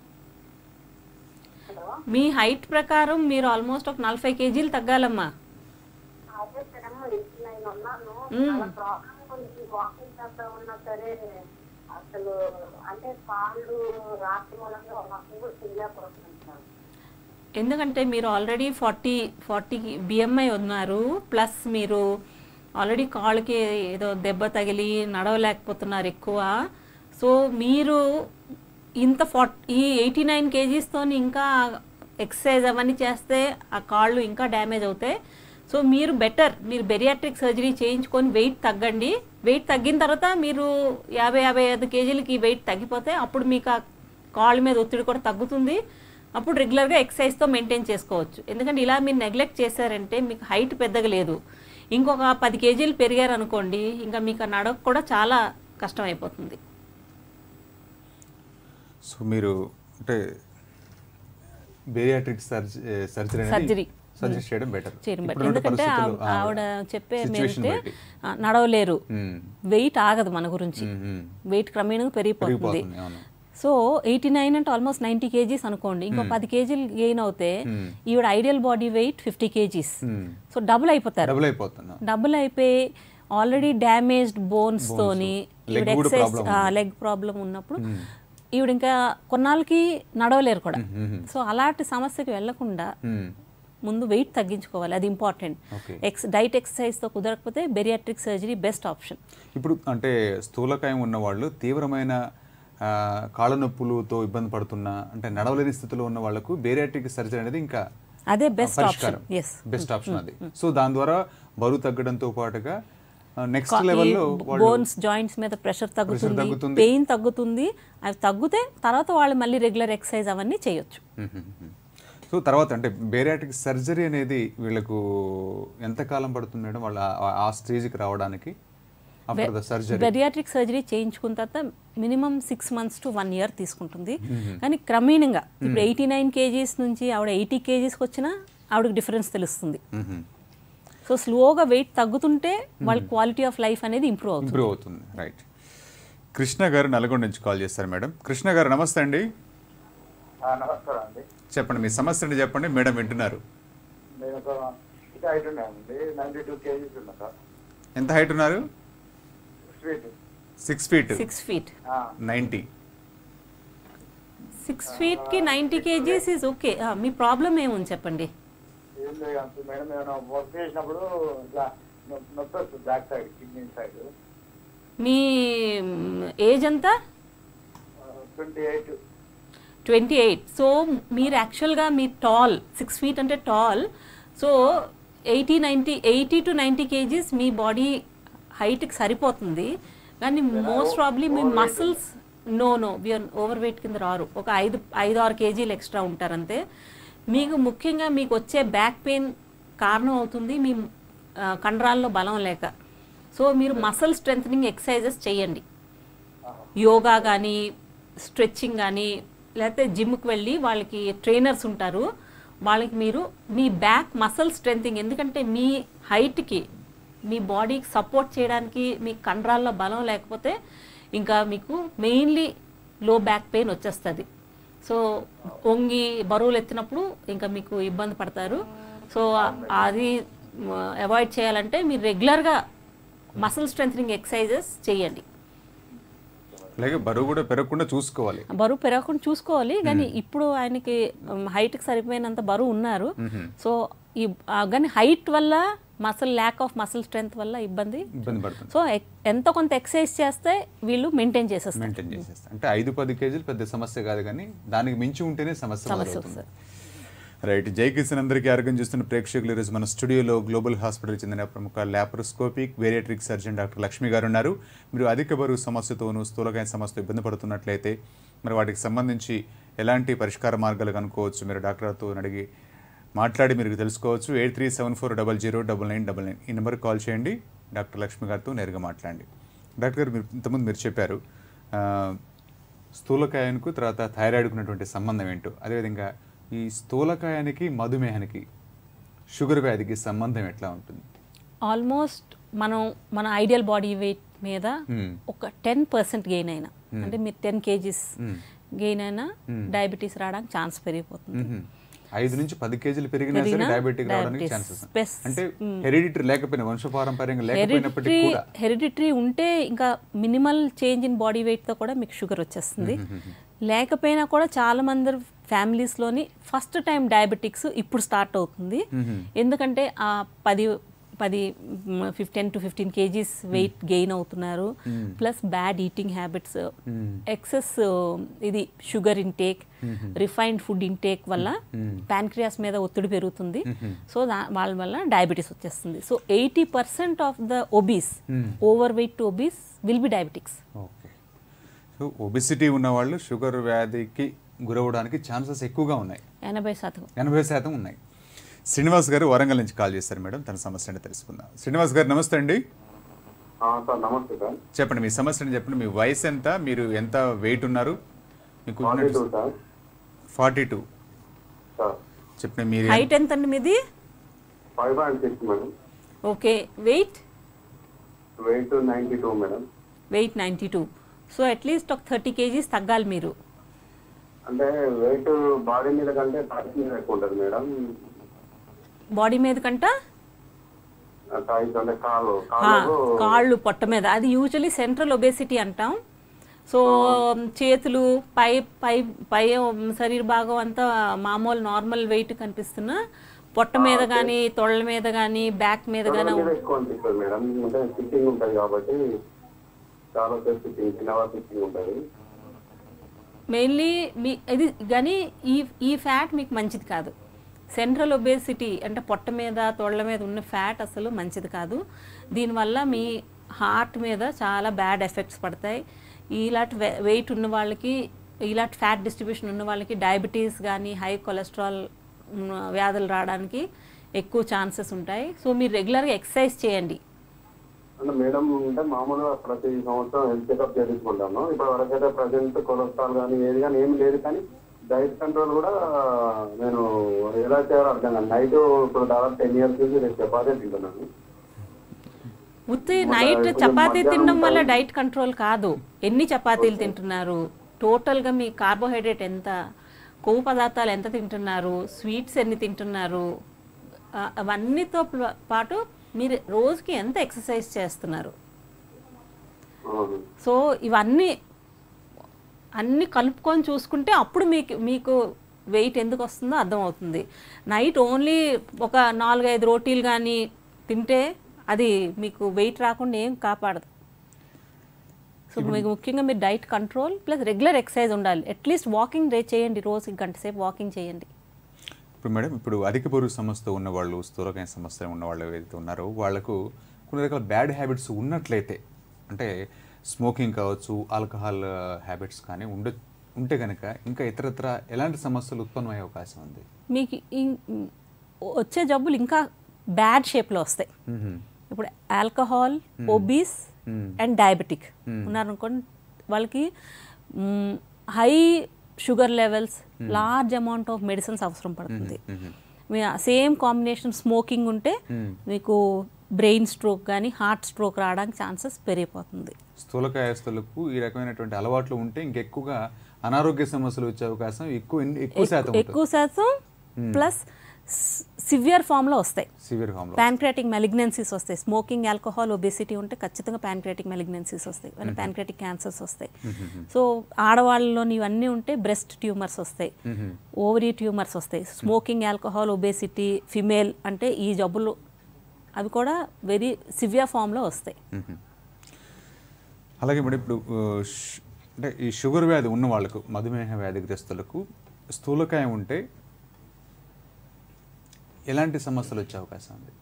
హలో మీ హైట్ ప్రకారం మీరు ఆల్మోస్ట్ ఒక నలభై కేజీలు తగ్గాలమ్మా అదే మేడం ఎయిటీ నైన్ ఉన్నాను మ్మ్. చాలా ప్రాబ్లం కొంచెం వాకింగ్ చేస్తా ఉన్నా సరే అసలు అంటే కాళ్ళు రాత్రి మూలంగా వాకింగ్ కూడా చేయలేకపోతున్నాను ఎందుకంటే మీరు ఆల్రెడీ ఫార్టీ ఫార్టీ బిఎంఐ ఉన్నారు ప్లస్ మీరు ఆల్రెడీ కాళ్ళకి ఏదో దెబ్బ తగిలి నడవలేకపోతున్నారు ఎక్కువ సో మీరు ఇంత ఫార్ట్ ఈ ఎయిటీ నైన్ కేజీస్తో ఇంకా ఎక్సర్సైజ్ అవన్నీ చేస్తే ఆ కాళ్ళు ఇంకా డ్యామేజ్ అవుతాయి సో మీరు బెటర్ మీరు బెరియాట్రిక్ సర్జరీ చేయించుకొని వెయిట్ తగ్గండి వెయిట్ తగ్గిన తర్వాత మీరు యాభై యాభై ఐదు కేజీలకి వెయిట్ తగ్గిపోతే అప్పుడు మీకు ఆ కాళ్ళ మీద ఒత్తిడి కూడా తగ్గుతుంది అప్పుడు రెగ్యులర్గా ఎక్సర్సైజ్తో మెయింటైన్ చేసుకోవచ్చు ఎందుకంటే ఇలా మీరు నెగ్లెక్ట్ చేశారంటే మీకు హైట్ పెద్దగా లేదు ఇంకొక పది కేజీలు పెరిగారు అనుకోండి ఇంకా మీకు ఆ నడక కూడా చాలా కష్టం అయిపోతుంది సో మీరు అంటే bariatric surge surgery Surgery. Suggest చేయడం బెటర్ చేయడం బట్టి ఎందుకంటే ఆ- ఆవిడ చెప్పేది సిచ్యువేషన్ ఏంటంటే బట్టి ఆ, నడవలేరు మ్మ్. వెయిట్ ఆగదు మన గురించి మ్మ్, మ్మ్. వెయిట్ క్రమేణంగా పెరిగిపోతుంది పెరిగిపోతుంది, అవును. సో ఎయిటీ నైన్ అంటే ఆల్మోస్ట్ నైంటీ కేజీస్ అనుకోండి ఇంకో పది కేజీలు గెయిన్ అవుతే ఈవిడ ideal body weight fifty kgs మ్మ్. సో డబుల్ అయిపోతారు డబుల్ అయిపోతున్నా డబుల్ అయిపోయి ఆల్రెడీ డ్యామేజ్డ్ బోన్స్ తోని Leg ఈవిడ కూడా ఎక్సైజ్ problem ఉంది. లెగ్ ప్రాబ్లం ఉన్నప్పుడు ఈవిడ ఇంకా కొన్నాళ్ళకి నడవలేరు కూడా సో అలాంటి సమస్యకి వెళ్లకుండా మ్మ్. ముందు వెయిట్ తగ్గించుకోవాలి అది ఇంపార్టెంట్ Okay. ఎక్స్ డైట్ ఎక్సర్సైజ్తో కుదరకపోతే బెరియాట్రిక్ సర్జరీ బెస్ట్ ఆప్షన్ ఇప్పుడు అంటే స్థూలకాయం ఉన్నవాళ్ళు తీవ్రమైన ఆ, కాళ్ళ నొప్పులతో ఇబ్బంది పడుతున్నా అంటే నడవలేని స్థితిలో ఉన్న వాళ్ళకు బేరియాట్రిక్ సర్జరీ అనేది ఇంకా అదే బెస్ట్ ఆప్షన్ పరిష్కారం ఎస్ బెస్ట్ ఆప్షన్ అది సో దాని ద్వారా బరువు తగ్గడంతో పాటుగా నెక్స్ట్ లెవెల్లో వాళ్ళు బోన్స్ జాయింట్స్ మీద ప్రెషర్ తగ్గుతుంది తగ్గుతుంది. పెయిన్ తగ్గుతుంది అవి తగ్గితే తర్వాత వాళ్ళు మళ్ళీ రెగ్యులర్ ఎక్సర్సైజ్ అవన్నీ చేయొచ్చు సో తర్వాత అంటే బేరియాట్రిక్ సర్జరీ అనేది వీళ్ళకు ఎంత కాలం పడుతుంది మేడం వాళ్ళ ఆ- ఆ స్టేజ్కి రావడానికి after the surgery bariatric surgery చేయించుకున్న తర్వాత minimum six months to one year తీసుకుంటుంది కానీ క్రమేణంగా ఇప్పుడు ఎయిటీ నైన్ కేజీస్ నుంచి ఆవిడ ఎయిటీ కేజీస్కి వచ్చినా ఆవిడకి డిఫరెన్స్ తెలుస్తుంది సో స్లోగా వెయిట్ తగ్గుతుంటే వాళ్ళ క్వాలిటీ ఆఫ్ లైఫ్ అనేది ఇంప్రూవ్ అవుతుంది ఇంప్రూవ్ అవుతుంది రైట్ కృష్ణ గారు నల్గొండ నుంచి కాల్ చేస్తారు మేడం కృష్ణ గారు నమస్తే అండి ఆ, నమస్కారం అండి చెప్పండి మీ సమస్యని చెప్పండి మేడం వింటున్నారు నేను ఒక ఇది హైట్ ఉన్నానండి నైంటీ టూ కేజీస్ ఉన్నా సార్ ఎంత హైట్ ఉన్నారు స్వీట్ six feet six feet ninety six ఫీట్కి నైంటీ కేజీస్ ఈజ్ ఓకే మీ ప్రాబ్లం ఏముంది చెప్పండి ఏం లేదు అంత మేడం నేను వర్క్ చేసినప్పుడు ఇట్లా నొ- నొప్పి వస్తుంది బ్యాక్ సైడ్ కిడ్నీ సైడ్ మీ ఏజ్ ఎంత twenty eight twenty eight so మీరు యాక్చువల్గా మీ టాల్ సిక్స్ ఫీట్ అంటే tall so eighty ninety eighty to ninety kgs మీ బాడీ హైట్కి సరిపోతుంది కానీ మోస్ట్ ప్రాబ్లీ మీ muscles no no we are over weight కింద రారు ఒక ఐదు ఐదు ఆరు కేజీలు ఎక్స్ట్రా ఉంటారంతే మీకు ముఖ్యంగా మీకు వచ్చే బ్యాక్ పెయిన్ కారణం అవుతుంది మీ ఆ, కండరాల్లో బలం లేక సో మీరు మసిల్ స్ట్రెంగ్ ఎక్సర్సైజెస్ చేయండి యోగా కానీ స్ట్రెచ్చింగ్ కానీ లేకపోతే జిమ్కి వెళ్ళి వాళ్ళకి ట్రైనర్స్ ఉంటారు వాళ్ళకి మీరు మీ బ్యాక్ మసిల్ స్ట్రెంథింగ్ ఎందుకంటే మీ హైట్కి మీ బాడీకి సపోర్ట్ చేయడానికి మీ కండరాల్లో బలం లేకపోతే ఇంకా మీకు మెయిన్లీ లో బ్యాక్ పెయిన్ వచ్చేస్తుంది సో వంగి బరువులు ఎత్తినప్పుడు ఇంకా మీకు ఇబ్బంది పడతారు సో ఆ- అది అవాయిడ్ చేయాలంటే మీరు రెగ్యులర్గా మసిల్ స్ట్రెంథనింగ్ ఎక్సర్సైజెస్ చేయండి అలాగే బరువు కూడా పెరగకుండా చూసుకోవాలి బరువు పెరగకుండా చూసుకోవాలి కానీ ఇప్పుడు ఆయనకి హైట్కి సరిపోయినంత బరువు ఉన్నారు సో ఈ ఆ, కానీ హైట్ వల్ల muscle lack of muscle strength వల్ల ఇబ్బంది ఇబ్బంది పడుతుంది సో ఎక్- ఎంత కొంత ఎక్సర్సైజ్ చేస్తే వీళ్ళు మెయింటైన్ చేసేస్తారు మెయింటైన్ చేసేస్తాం అంటే ఐదు పది కేజీలు పెద్ద సమస్య కాదు కానీ దానికి మించి ఉంటేనే సమస్య సమస్య మొదలవుతుంది రైట్ జై కిషన్ అందరికీ ఆరోగ్యం చూస్తున్న ప్రేక్షకులు ఈరోజు మన స్టూడియోలో గ్లోబల్ హాస్పిటల్ చెందిన ప్రముఖ laparoscopic bariatric surgeon doctor Lakshmi garu ఉన్నారు మీరు అధిక బరువు సమస్యతోనూ స్థూలకాయ సమస్యతో ఇబ్బంది పడుతున్నట్లయితే మరి వాటికి సంబంధించి ఎలాంటి పరిష్కార మార్గాలు కనుక్కోవచ్చు మీరు డాక్టర్తో అడిగి మాట్లాడి మీరు తెలుసుకోవచ్చు eight three seven four double zero double nine double nine ఈ నెంబర్కి కాల్ చేయండి డాక్టర్ లక్ష్మి గారితో నేరుగా మాట్లాడండి డాక్టర్ గారు మీరు ఇంతకుముందు మీరు చెప్పారు ఆ, స్థూలకాయానికి తర్వాత థైరాయిడ్కు ఉన్నటువంటి సంబంధం ఏంటో అదేవిధంగా ఈ స్థూలకాయానికి మధుమేహానికి షుగర్ వ్యాధికి సంబంధం ఎట్లా ఉంటుంది ఆల్మోస్ట్ మనం మన ఐడియల్ బాడీ వెయిట్ మీద Hmm. ఒక టెన్ పర్సెంట్ గెయిన్ అయినా అంటే మీరు టెన్ కేజీస్ Hmm. గెయిన్ అయినా డయాబెటీస్ రావడానికి ఛాన్స్ పెరిగిపోతుంది మ్మ్. ఐదు నుంచి పది కేజీలు పెరిగినా సరే పెరిగినా డయాబెటిక్ రావడానికి diabetes. Chances Best. అంటే హెరిడిటరీ లేకపోయినా వంశపారంపర్యంగా లేకపోయినప్పటికీ హెరిడిటరీ కూడా హెరిడిటరీ ఉంటే ఇంకా మినిమల్ చేంజ్ ఇన్ బాడీ వెయిట్తో కూడా మీకు షుగర్ వచ్చేస్తుంది లేకపోయినా కూడా చాలా మంది ఫ్యామిలీస్లోని ఫస్ట్ టైం డయాబెటిక్స్ ఇప్పుడు స్టార్ట్ అవుతుంది ఎందుకంటే ఆ పది పది fifteen to fifteen kgs weight gain అవుతున్నారు plus bad eating habits excess ఇది sugar intake refined food intake వల్ల ప్యాన్క్రియాస్ మీద ఒత్తిడి పెరుగుతుంది సో దా వాళ్ళ వల్ల డయాబెటీస్ వచ్చేస్తుంది so eighty percent of the obese over weight to obese will be diabetics okay so obesity ఉన్న వాళ్ళు షుగర్ వ్యాధికి గురవడానికి ఛాన్సెస్ ఎక్కువగా ఉన్నాయి ఎనభై శాతం ఎనభై శాతం ఉన్నాయి శ్రీనివాస్ గారు వరంగల్ నుంచి కాల్ చేశారు మేడం తన సమస్య అంటే తెలుసుకుందాం శ్రీనివాస్ గారు నమస్తే అండి ఆ, సార్ నమస్తే సార్ చెప్పండి మీ సమస్యని చెప్పండి మీ వయసు ఎంత మీరు ఎంత వెయిట్ ఉన్నారు మీకు forty two sir forty two sir చెప్పండి మీరు హైట్ ఎంత అండి మీది five point six madam okay weight weight ninety two madam weight ninety two so at least ఒక థర్టీ కేజీస్ తగ్గాలి మీరు అంటే వెయిట్ బాడీ మీద కంటే థర్టీ మీద ఎక్కువ ఉంటుంది మేడం బాడీ మీద కంట సైజ్ అంటే కాలు ఆ, కాలు కాళ్ళు పొట్ట మీద అది యూజువలీ సెంట్రల్ ఒబేసిటీ అంటాం సో చేతులు పై పై పై శరీర భాగం అంతా మామూలు నార్మల్ వెయిట్ కనిపిస్తున్నా పొట్ట మీద కానీ తొళ్ళ మీద కానీ బ్యాక్ మీద కానీ మీద ఎక్కువ అనిపిస్తుంది మేడం అంటే సిట్టింగ్ ఉంటుంది కాబట్టి చాలా సేపు సిట్టింగ్ చిన్న సిట్టింగ్ ఉంటుంది మెయిన్లీ మీ ఇది కానీ ఈ ఈ ఫ్యాట్ మీకు మంచిది కాదు సెంట్రల్ ఒబేసిటీ అంటే పొట్ట మీద తొళ్ళ మీద ఉన్న ఫ్యాట్ అసలు మంచిది కాదు దీనివల్ల మీ హార్ట్ మీద చాలా బ్యాడ్ ఎఫెక్ట్స్ పడతాయి ఇలాంటి వెయిట్ ఉన్న వాళ్ళకి ఇలాంటి ఫ్యాట్ డిస్ట్రిబ్యూషన్ ఉన్న వాళ్ళకి డయాబెటీస్ కానీ హై కొలెస్ట్రాల్ ఉన్న వ్యాధులు రావడానికి ఎక్కువ ఛాన్సెస్ ఉంటాయి సో మీరు రెగ్యులర్గా ఎక్సర్సైజ్ చేయండి అంటే మేడం అంటే మామూలుగా ప్రతి సంవత్సరం హెల్త్ చెకప్ చేయించుకుంటాను ఇప్పటి వరకు అయితే ప్రజెంట్ కొలెస్ట్రాల్ కానీ ఏది కానీ ఏం లేదు కానీ డైట్ కంట్రోల్ కూడా నేను ఎలా చేయాలో అర్థం కాదు నైట్ ఇప్పుడు దాదాపు టెన్ ఇయర్స్ నుంచి నేను చపాతీ తింటున్నాను ఉత్తి మళ్ళా నైట్ కొంచెం చపాతీ మధ్యాహ్నం తినడం వల్ల టైం- డైట్ కంట్రోల్ కాదు ఎన్ని చపాతీలు తింటున్నారు టోటల్గా మీ కార్బోహైడ్రేట్ ఎంత కొవ్వు పదార్థాలు ఎంత తింటున్నారు స్వీట్స్ ఎన్ని తింటున్నారు ఆ, అవన్నీతో ప్ల- పాటు మీరు రోజుకి ఎంత ఎక్సర్సైజ్ చేస్తున్నారు అవును. సో ఇవన్నీ అన్ని కలుపుకొని చూసుకుంటే అప్పుడు మీకు మీకు వెయిట్ ఎందుకు వస్తుందో అర్థమవుతుంది నైట్ ఓన్లీ ఒక నాలుగైదు రోటీలు కానీ తింటే అది మీకు వెయిట్ రాకుండా ఏం కాపాడదు సో మీకు ముఖ్యంగా మీరు diet control plus regular exercise ఉండాలి అట్లీస్ట్ వాకింగ్ రే చేయండి రోజుకి గంట సేపు వాకింగ్ చేయండి ఇప్పుడు మేడం ఇప్పుడు అధిక బరువు సమస్యతో ఉన్న వాళ్ళు స్థూలకాయ సమస్య ఉన్న వాళ్ళు ఏదైతే ఉన్నారో వాళ్ళకు కొన్ని రకాల బ్యాడ్ హ్యాబిట్స్ ఉన్నట్లయితే అంటే స్మోకింగ్ కావచ్చు ఆల్కహాల్ హ్యాబిట్స్ కానీ ఉండ ఉంటే కనుక ఇంకా ఇతరత్ర ఎలాంటి సమస్యలు ఉత్పన్నమయ్యే అవకాశం ఉంది మీకు ఇం- వచ్చే జబ్బులు ఇంకా బ్యాడ్ షేప్లో వస్తాయి మ్మ్. ఇప్పుడు ఆల్కహాల్ ఒబీస్ అండ్ డయాబెటిక్ ఉన్నారనుకోండి వాళ్ళకి high sugar levels large amount of medicines అవసరం పడుతుంది సేమ్ కాంబినేషన్ స్మోకింగ్ ఉంటే మీకు బ్రెయిన్ స్ట్రోక్ కానీ హార్ట్ స్ట్రోక్ రావడానికి ఛాన్సెస్ పెరిగిపోతుంది స్థూలకాయస్తులకు ఈ రకమైనటువంటి అలవాట్లు ఉంటే ఇంకెక్కువగా అనారోగ్య సమస్యలు వచ్చే అవకాశం ఎక్కువ ఎక్కువ శాతం ఉంటుంది ఎక్కువ శాతం ప్లస్ సివియర్ ఫామ్లో వస్తాయి సివియర్ ఫామ్లో ప్యాన్క్రియాటిక్ మెలిగ్నెన్సీస్ వస్తాయి స్మోకింగ్ ఆల్కహాల్ ఒబెసిటీ ఉంటే ఖచ్చితంగా ప్యాన్క్రియాటిక్ మెలిగ్నెన్సీస్ వస్తాయి అంటే ప్యాన్క్రియాటిక్ క్యాన్సర్స్ వస్తాయి సో ఆడవాళ్ళలోని ఇవన్నీ ఉంటే బ్రెస్ట్ ట్యూమర్స్ వస్తాయి ఓవరీ ట్యూమర్స్ వస్తాయి స్మోకింగ్ ఆల్కహాల్ ఒబేసిటీ ఫిమేల్ అంటే ఈ జబ్బులు అవి కూడా వెరీ సివియర్ ఫామ్లో వస్తాయి అలాగే మరి ఇప్పుడు ఆ, ష్- అంటే ఈ షుగర్ వ్యాధి ఉన్న వాళ్ళకు మధుమేహ వ్యాధిగ్రస్తులకు స్థూలకాయం ఉంటే ఎలాంటి సమస్యలు వచ్చే అవకాశం ఉంది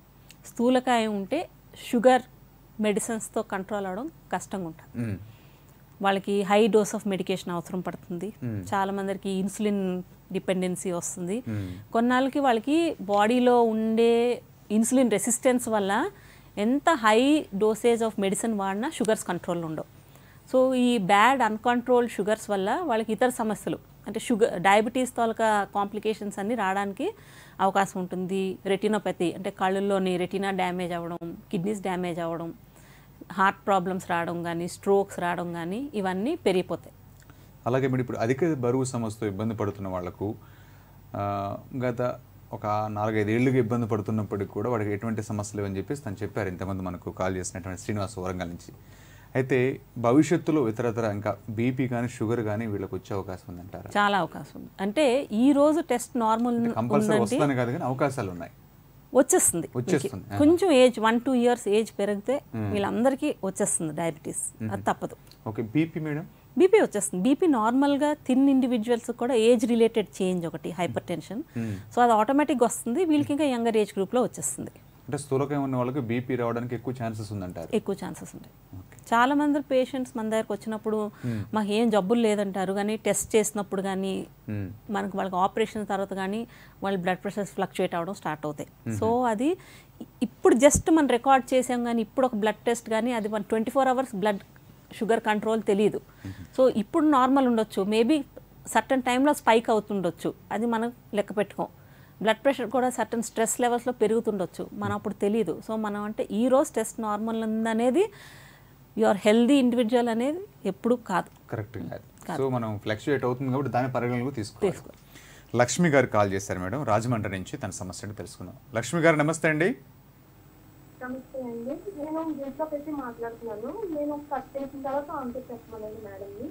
స్థూలకాయం ఉంటే షుగర్ మెడిసిన్స్తో కంట్రోల్ అవడం కష్టంగా ఉంటుంది మ్మ్. వాళ్ళకి హై డోస్ ఆఫ్ మెడికేషన్ అవసరం పడుతుంది చాలా మందికి ఇన్సులిన్ డిపెండెన్సీ వస్తుంది కొన్నాళ్ళకి వాళ్ళకి బాడీలో ఉండే ఇన్సులిన్ రెసిస్టెన్స్ వల్ల ఎంత హై డోసేజ్ ఆఫ్ మెడిసిన్ వాడినా షుగర్స్ కంట్రోల్ ఉండవు సో ఈ బ్యాడ్ అన్కంట్రోల్ షుగర్స్ వల్ల వాళ్ళకి ఇతర సమస్యలు అంటే షుగర్ డయాబెటీస్ తాలూకా కాంప్లికేషన్స్ అన్నీ రావడానికి అవకాశం ఉంటుంది రెటినోపతి అంటే కళ్ళల్లోని రెటినా డ్యామేజ్ అవ్వడం కిడ్నీస్ డ్యామేజ్ అవ్వడం హార్ట్ ప్రాబ్లమ్స్ రావడం కానీ స్ట్రోక్స్ రావడం కానీ ఇవన్నీ పెరిగిపోతాయి అలాగే మరి ఇప్పుడు అధిక బరువు సమస్యతో ఇబ్బంది పడుతున్న వాళ్లకు ఆ, గత ఒక నాలుగైదేళ్లుగా ఇబ్బంది పడుతున్నప్పటికీ కూడా వాడికి ఎటువంటి సమస్యలు అని చెప్పేసి తను చెప్పారు ఇంతకుముందు మనకు కాల్ చేసినటువంటి శ్రీనివాస్ వరంగల్ నుంచి అయితే భవిష్యత్తులో ఇతరతర ఇంకా బీపీ కానీ షుగర్ కానీ వీళ్ళకి వచ్చే అవకాశం ఉందంటారా చాలా అవకాశం ఉంది అంటే ఈ రోజు టెస్ట్ నార్మల్ కంపల్సరీ ఉందంటే వస్తాను కాదు కానీ అవకాశాలు ఉన్నాయి వచ్చేస్తుంది వచ్చేస్తుంది. వీళ్ళకి. కొంచెం age one two years age పెరిగితే వీళ్ళందరికీ వచ్చేస్తుంది డయాబెటీస్ అది తప్పదు ఓకే బీపీ మేడం బీపీ వచ్చేస్తుంది బీపీ నార్మల్గా థిన్ ఇండివిజువల్స్ కూడా ఏజ్ రిలేటెడ్ చేంజ్ ఒకటి హైపర్ టెన్షన్ సో అది ఆటోమేటిక్గా వస్తుంది వీళ్ళకి ఇంకా యంగర్ ఏజ్ గ్రూప్లో వచ్చేస్తుంది అంటే స్థూలకాయం ఉన్న వాళ్ళకి బీపీ రావడానికి ఎక్కువ ఛాన్సెస్ ఉందంటారు ఎక్కువ ఛాన్సెస్ ఉంటాయి చాలా మంది పేషెంట్స్ మన దగ్గరకు వచ్చినప్పుడు మాకు ఏం జబ్బులు లేదంటారు కానీ టెస్ట్ చేసినప్పుడు కానీ మ్మ్. మనకు వాళ్ళకి ఆపరేషన్ తర్వాత కానీ వాళ్ళ బ్లడ్ ప్రెషర్స్ ఫ్లక్చుయేట్ అవ్వడం స్టార్ట్ అవుతాయి సో అది ఇప్పుడు జస్ట్ మనం రికార్డ్ చేసాం కానీ ఇప్పుడు ఒక బ్లడ్ టెస్ట్ కానీ అది మన twenty four hours blood sugar control తెలియదు సో ఇప్పుడు నార్మల్ ఉండొచ్చు మేబీ సర్టన్ టైంలో స్పైక్ అవుతుండొచ్చు అది మనం లెక్క పెట్టుకోం బ్లడ్ ప్రెషర్ కూడా సర్టన్ స్ట్రెస్ లెవెల్స్లో పెరుగుతుండొచ్చు మనం అప్పుడు తెలియదు సో మనం అంటే ఈ రోజు టెస్ట్ నార్మల్ ఉందనేది యువర్ హెల్దీ ఇండివిజువల్ అనేది ఎప్పుడు కాదు కరెక్ట్ కాదు సో మనం ఫ్లక్చుయేట్ అవుతుంది కాబట్టి దాని పరిగణలోకి తీసుకోవాలి తీసుకో. లక్ష్మి గారు కాల్ చేశారు మేడం రాజమండ్రి నుంచి తన సమస్యను తెలుసుకుందాం లక్ష్మి గారు నమస్తే అండి నమస్తే అండి నేను దీంట్లో పెట్టి మాట్లాడుతున్నాను నేను కట్ చేసిన తర్వాత ఆన్సర్ చెప్పమనండి మేడంని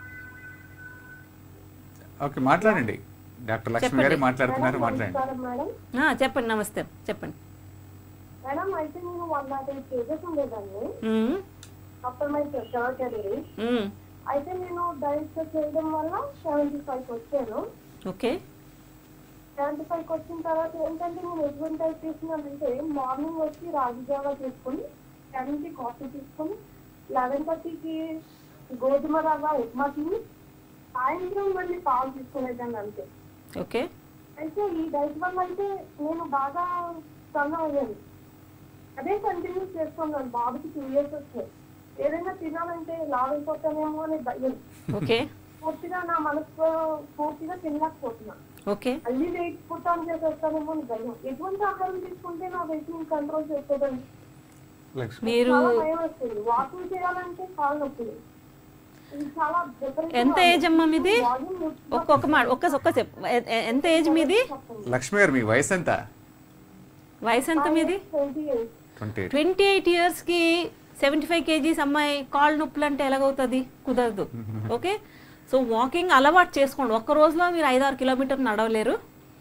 ఓకే మాట్లాడండి డాక్టర్ లక్ష్మి గారు చెప్పండి. మాట్లాడుతున్నారు మేడం మాట్లాడండి నమస్కారం మేడం ఆ, చెప్పండి నమస్తే చెప్పండి మేడం అయితే నేను వన్ నాట్ ఎయిట్ కేజెస్ ఉండేదాన్ని మ్మ్. అప్పుడు మై సర్జరీ మ్మ్. అయితే నేను డైట్ చేయడం వల్ల సెవెంటీ ఫైవ్ వచ్చాను ఓకే సెవెంటీ ఫైవ్ వచ్చిన తర్వాత ఏంటంటే నేను ఎటువంటి డైట్ తీసుకున్నానంటే మార్నింగ్ వచ్చి రాగి జావా తీసుకొని సెవెన్కి కాఫీ తీసుకొని లెవెన్ థర్టీకి గోధుమ రవ్వ ఉప్మా తిని సాయంత్రం మళ్ళీ పాలు తీసుకునేదాన్ని అంతే ఓకే అయితే ఈ డైట్ వల్ల అయితే నేను బాగా సన్న అయ్యాను అదే కంటిన్యూ చేస్తున్నాను బాబుకి టూ ఇయర్స్ వచ్చాయి ఏదైనా తినాలంటే లావ్ అయిపోతానేమో అనే భయం ఓకే పూర్తిగా నా మనసు పూర్తిగా తినలేకపోతున్నా ఓకే అన్ని వెయిట్ పుట్ ఆన్ చేసేస్తానేమో అని భయం ఎటువంటి ఆహారం తీసుకుంటే నా వెయిట్ ని కంట్రోల్ చేసేదని లక్ష్మి మీరు చాలా భయం వస్తుంది వాకింగ్ చేయాలంటే కాళ్ళు నొప్పులు ఇది చాలా విపరీతంగా ఎంత ఏజ్ అమ్మా మీది volume నొప్పి ఒక్కొక్క మాట ఒక్క ఒక్క చెప్పు ఎ- ఎ- ఎంత ఏజ్ మీది లక్ష్మి గారు మీ వయసు ఎంత వయసు ఎంత మీది twenty eight twenty eight twenty eight ఇయర్స్కి సెవెంటీ ఫైవ్ కేజీస్ అమ్మాయి కాళ్ళు నొప్పులు అంటే ఎలాగవుతుంది కుదరదు ఓకే సో వాకింగ్ అలవాటు చేసుకోండి ఒక్క రోజులో మీరు ఐదారు కిలోమీటర్ నడవలేరు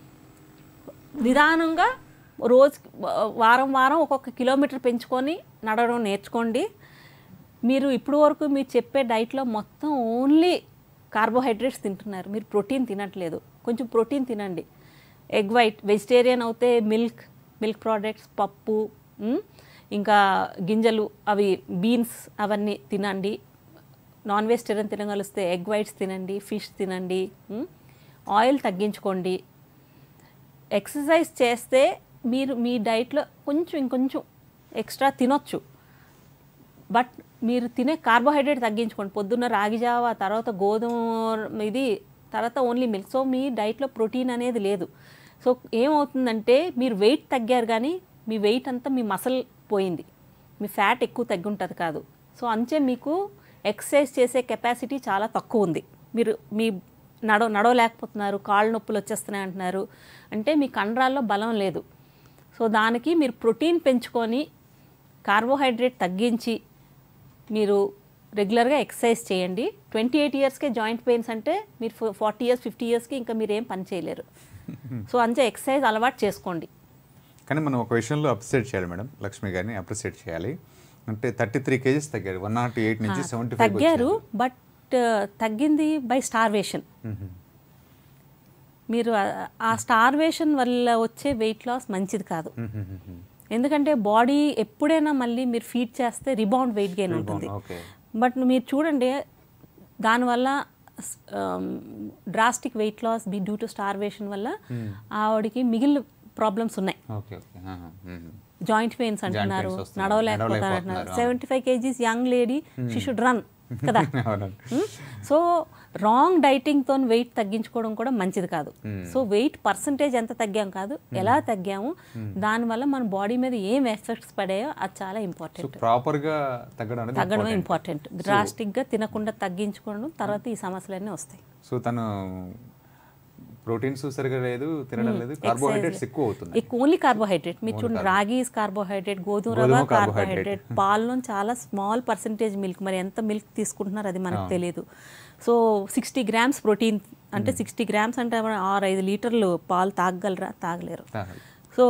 నిదానంగా రోజు వారం వారం ఒక్కొక్క కిలోమీటర్ పెంచుకొని నడవడం నేర్చుకోండి మీరు ఇప్పుడు వరకు మీరు చెప్పే డైట్లో మొత్తం ఓన్లీ కార్బోహైడ్రేట్స్ తింటున్నారు మీరు ప్రోటీన్ తినట్లేదు కొంచెం ప్రోటీన్ తినండి ఎగ్ వైట్ వెజిటేరియన్ అయితే మిల్క్ మిల్క్ ప్రోడక్ట్స్ పప్పు ఉమ్, ఇంకా గింజలు అవి బీన్స్ అవన్నీ తినండి నాన్ వెజిటేరియన్ తినగలిస్తే ఎగ్ వైట్స్ తినండి ఫిష్ తినండి ఉమ్, ఆయిల్ తగ్గించుకోండి ఎక్సర్సైజ్ చేస్తే మీరు మీ డైట్లో కొంచెం ఇంకొంచెం ఎక్స్ట్రా తినొచ్చు బట్ మీరు తినే కార్బోహైడ్రేట్ తగ్గించుకోండి పొద్దున్న రాగి జావ తర్వాత గోధుమ ఇది తర్వాత ఓన్లీ మిల్క్ సో మీ డైట్లో ప్రోటీన్ అనేది లేదు సో ఏమవుతుందంటే మీరు వెయిట్ తగ్గారు కానీ మీ వెయిట్ అంతా మీ మసల్ పోయింది మీ ఫ్యాట్ ఎక్కువ తగ్గి ఉంటుంది కాదు సో అంచే మీకు ఎక్సర్సైజ్ చేసే కెపాసిటీ చాలా తక్కువ ఉంది మీరు మీ నడవ నడవలేకపోతున్నారు కాళ్ళు నొప్పులు వచ్చేస్తున్నాయి అంటున్నారు అంటే మీ కండరాల్లో బలం లేదు సో దానికి మీరు ప్రోటీన్ పెంచుకొని కార్బోహైడ్రేట్ తగ్గించి మీరు రెగ్యులర్గా ఎక్సర్సైజ్ చేయండి ట్వంటీ ఎయిట్ ఇయర్స్కే జాయింట్ పెయిన్స్ అంటే మీరు ఫార్టీ ఇయర్స్ ఫిఫ్టీ ఇయర్స్కి ఇంకా మీరు ఏం పని చేయలేరు సో అంతే ఎక్సర్సైజ్ అలవాటు చేసుకోండి కానీ మనం ఒక విషయంలో అప్రిషియేట్ చేయాలి మేడం లక్ష్మి గారిని అప్రిషియేట్ చేయాలి అంటే థర్టీ త్రీ కేజీస్ తగ్గారు వన్ నాట్ ఎయిట్ నుంచి సెవెంటీ ఫైవ్ తగ్గారు బట్ తగ్గింది బై స్టార్వేషన్ మీరు ఆ- ఆ స్టార్వేషన్ వల్ల వచ్చే వెయిట్ లాస్ మంచిది కాదు ఎందుకంటే బాడీ ఎప్పుడైనా మళ్ళీ మీరు ఫీడ్ చేస్తే రిబౌండ్ వెయిట్ గెయిన్ ఉంటుంది ఓకే బట్ మీరు చూడండి దానివల్ల drastic weight loss be due to starvation వల్ల ఆవిడకి మిగిలిన ప్రాబ్లమ్స్ ఉన్నాయి ఓకే ఓకే జాయింట్ పెయిన్స్ అంటున్నారు pains వస్తున్నాయి. నడవలేకపోతారు అంటున్నారు నడవలేకపోతున్నారు. Seventy five kgs young lady she should run కదా అవునండి సో రాంగ్ డైటింగ్తో వెయిట్ తగ్గించుకోవడం కూడా మంచిది కాదు సో వెయిట్ పర్సంటేజ్ ఎంత తగ్గాం కాదు ఎలా తగ్గాము దానివల్ల మన బాడీ మీద ఏం ఎఫెక్ట్స్ పడాయో అది చాలా సో ఇంపార్టెంట్ ప్రాపర్గా తగ్గడం అనేది తగ్గడం important. ఇంపార్టెంట్ డ్రాస్టిక్గా తినకుండా తగ్గించుకోవడం తర్వాత ఈ సమస్యలన్నీ వస్తాయి సో తను ప్రోటీన్స్ సరిగా లేదు తినడం లేదు కార్బోహైడ్రేట్స్ ఎక్కువ అవుతున్నాయి ఎక్కువ ఓన్లీ కార్బోహైడ్రేట్ మీరు చూడండి రాగి కార్బోహైడ్రేట్ గోధుమ రవ్వ గోధుమ కార్బోహైడ్రేట్ పాలలో చాలా స్మాల్ పర్సంటేజ్ మిల్క్ మరి ఎంత మిల్క్ తీసుకుంటున్నారు అది మనకు తెలియదు సో సిక్స్టీ గ్రామ్స్ ప్రోటీన్ అంటే సిక్స్టీ గ్రామ్స్ అంటే మనం ఆరు ఐదు లీటర్లు పాలు తాగగలరా తాగలేరు తాగాలి. సో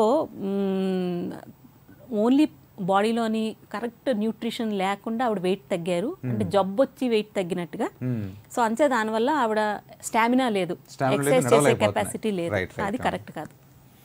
ఓన్లీ బాడీలోని కరెక్ట్ న్యూట్రిషన్ లేకుండా ఆవిడ వెయిట్ తగ్గారు అంటే జబ్బు వచ్చి వెయిట్ తగ్గినట్టుగా Hmm. సో అంతే దానివల్ల ఆవిడ స్టామినా లేదు Stamina లేదు, ఎక్సర్సైజ్ చేసే నడవలేకపోతున్నారు. కెపాసిటీ లేదు Right, right, అది అవును. కరెక్ట్ కాదు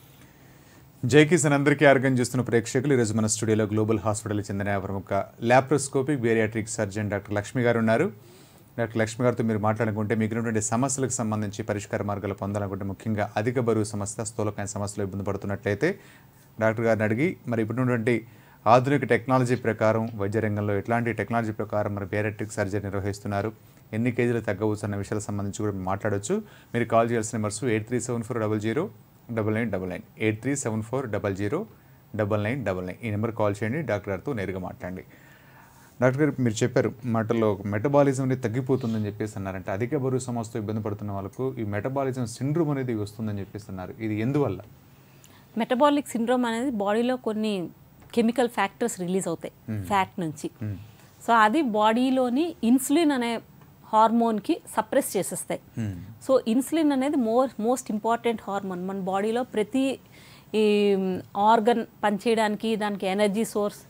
జై కిసాన్ అందరికీ ఆరోగ్యం చేస్తున్న ప్రేక్షకులు ఈరోజు మన స్టూడియోలో గ్లోబల్ హాస్పిటల్ చెందిన ప్రముఖ laparoscopic bariatric surgeon doctor Lakshmi garu ఉన్నారు డాక్టర్ లక్ష్మి గారితో మీరు మాట్లాడుకుంటే మిగిలినటువంటి సమస్యలకు సంబంధించి పరిష్కార మార్గాలు పొందాలనుకుంటే ముఖ్యంగా అధిక బరువు సమస్య స్థూలకాయ సమస్యలు ఇబ్బంది పడుతున్నట్లయితే డాక్టర్ గారిని అడిగి మరి ఇప్పుడున్నటువంటి ఆధునిక టెక్నాలజీ ప్రకారం వైద్య రంగంలో ఎట్లాంటి టెక్నాలజీ ప్రకారం మరి బేరియాట్రిక్ సర్జరీ నిర్వహిస్తున్నారు ఎన్ని కేజీలు తగ్గవచ్చు అన్న విషయాలకు సంబంధించి కూడా మాట్లాడొచ్చు మీరు కాల్ చేయాల్సిన numbers eight three seven four double zero double nine double nine eight three seven four double zero double nine double nine ఈ నెంబర్ కాల్ చేయండి డాక్టర్ గారితో నేరుగా మాట్లాడండి డాక్టర్ గారు మీరు చెప్పారు మాటల్లో మెటబాలిజం అనేది తగ్గిపోతుందని చెప్పేసి అన్నారంటే అధిక బరువు సమస్యతో ఇబ్బంది పడుతున్న వాళ్ళకు ఈ మెటబాలిజం సిండ్రోమ్ అనేది వస్తుందని చెప్పేసి అన్నారు ఇది ఎందువల్ల మెటబాలిక్ సిండ్రోమ్ అనేది బాడీలో కొన్ని కెమికల్ ఫ్యాక్టర్స్ రిలీజ్ అవుతాయి ఫ్యాట్ నుంచి సో అది బాడీలోని ఇన్సులిన్ అనే హార్మోన్కి సప్రెస్ చేసేస్తాయి సో ఇన్సులిన్ అనేది మోర్ మోస్ట్ ఇంపార్టెంట్ హార్మోన్ మన బాడీలో ప్రతి ఈ ఆర్గన్ పనిచేయడానికి దానికి ఎనర్జీ సోర్స్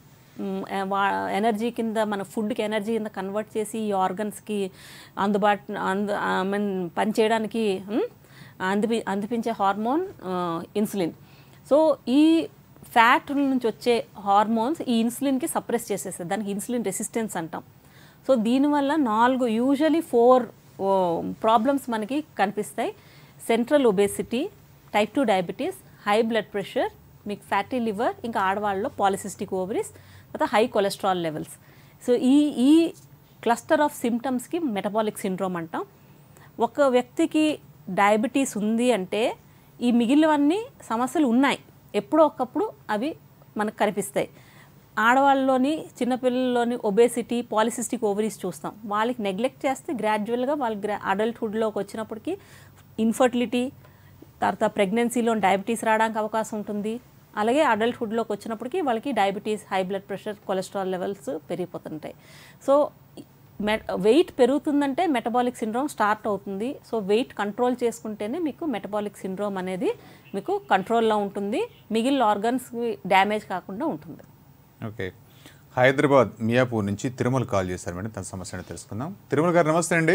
ఎనర్జీ కింద మన ఫుడ్కి ఎనర్జీ కింద కన్వర్ట్ చేసి ఈ ఆర్గన్స్కి అందుబాటు అందు ఐ మీన్ పనిచేయడానికి మ్, అందిపి అందిపించే హార్మోన్ ఇన్సులిన్ సో ఈ ఫ్యాట్ నుంచి వచ్చే హార్మోన్స్ ఈ ఇన్సులిన్కి సప్రెస్ చేసేస్తాయి దానికి ఇన్సులిన్ రెసిస్టెన్స్ అంటాం సో దీనివల్ల నాలుగు యూజువలీ ఫోర్ ప్రాబ్లమ్స్ మనకి కనిపిస్తాయి central obesity type two diabetes high blood pressure మీకు ఫ్యాటీ లివర్ ఇంకా ఆడవాళ్ళలో పాలిసిస్టిక్ ఓవరీస్ తర్వాత హై కొలెస్ట్రాల్ లెవెల్స్ సో ఈ ఈ క్లస్టర్ ఆఫ్ సిమ్టమ్స్కి మెటబాలిక్ సిండ్రోమ్ అంటాం ఒక వ్యక్తికి డయాబెటీస్ ఉంది అంటే ఈ మిగిలినవన్నీ సమస్యలు ఉన్నాయి ఎప్పుడో ఒకప్పుడు అవి మనకు కనిపిస్తాయి ఆడవాళ్ళలోని చిన్నపిల్లల్లోని ఒబేసిటీ పాలిసిస్టిక్ ఓవరీస్ చూస్తాం వాళ్ళకి నెగ్లెక్ట్ చేస్తే గ్రాడ్యువల్గా వాళ్ళ గ్రా అడల్ట్హుడ్లోకి వచ్చినప్పటికీ ఇన్ఫర్టిలిటీ తర్వాత ప్రెగ్నెన్సీలో డయాబెటీస్ రావడానికి అవకాశం ఉంటుంది అలాగే అడల్ట్హుడ్లోకి వచ్చినప్పటికీ వాళ్ళకి diabetes high blood pressure cholesterol levels పెరిగిపోతుంటాయి సో మె వెయిట్ పెరుగుతుందంటే మెటబాలిక్ సిండ్రోమ్ స్టార్ట్ అవుతుంది సో వెయిట్ కంట్రోల్ చేసుకుంటేనే మీకు మెటబాలిక్ సిండ్రోమ్ అనేది మీకు కంట్రోల్లో ఉంటుంది మిగిలిన ఆర్గన్స్కి డ్యామేజ్ కాకుండా ఉంటుంది ఓకే హైదరాబాద్ మియాపూర్ నుంచి తిరుమల కాల్ చేశారు మేడం తన సమస్యను తెలుసుకుందాం తిరుమల గారు నమస్తే అండి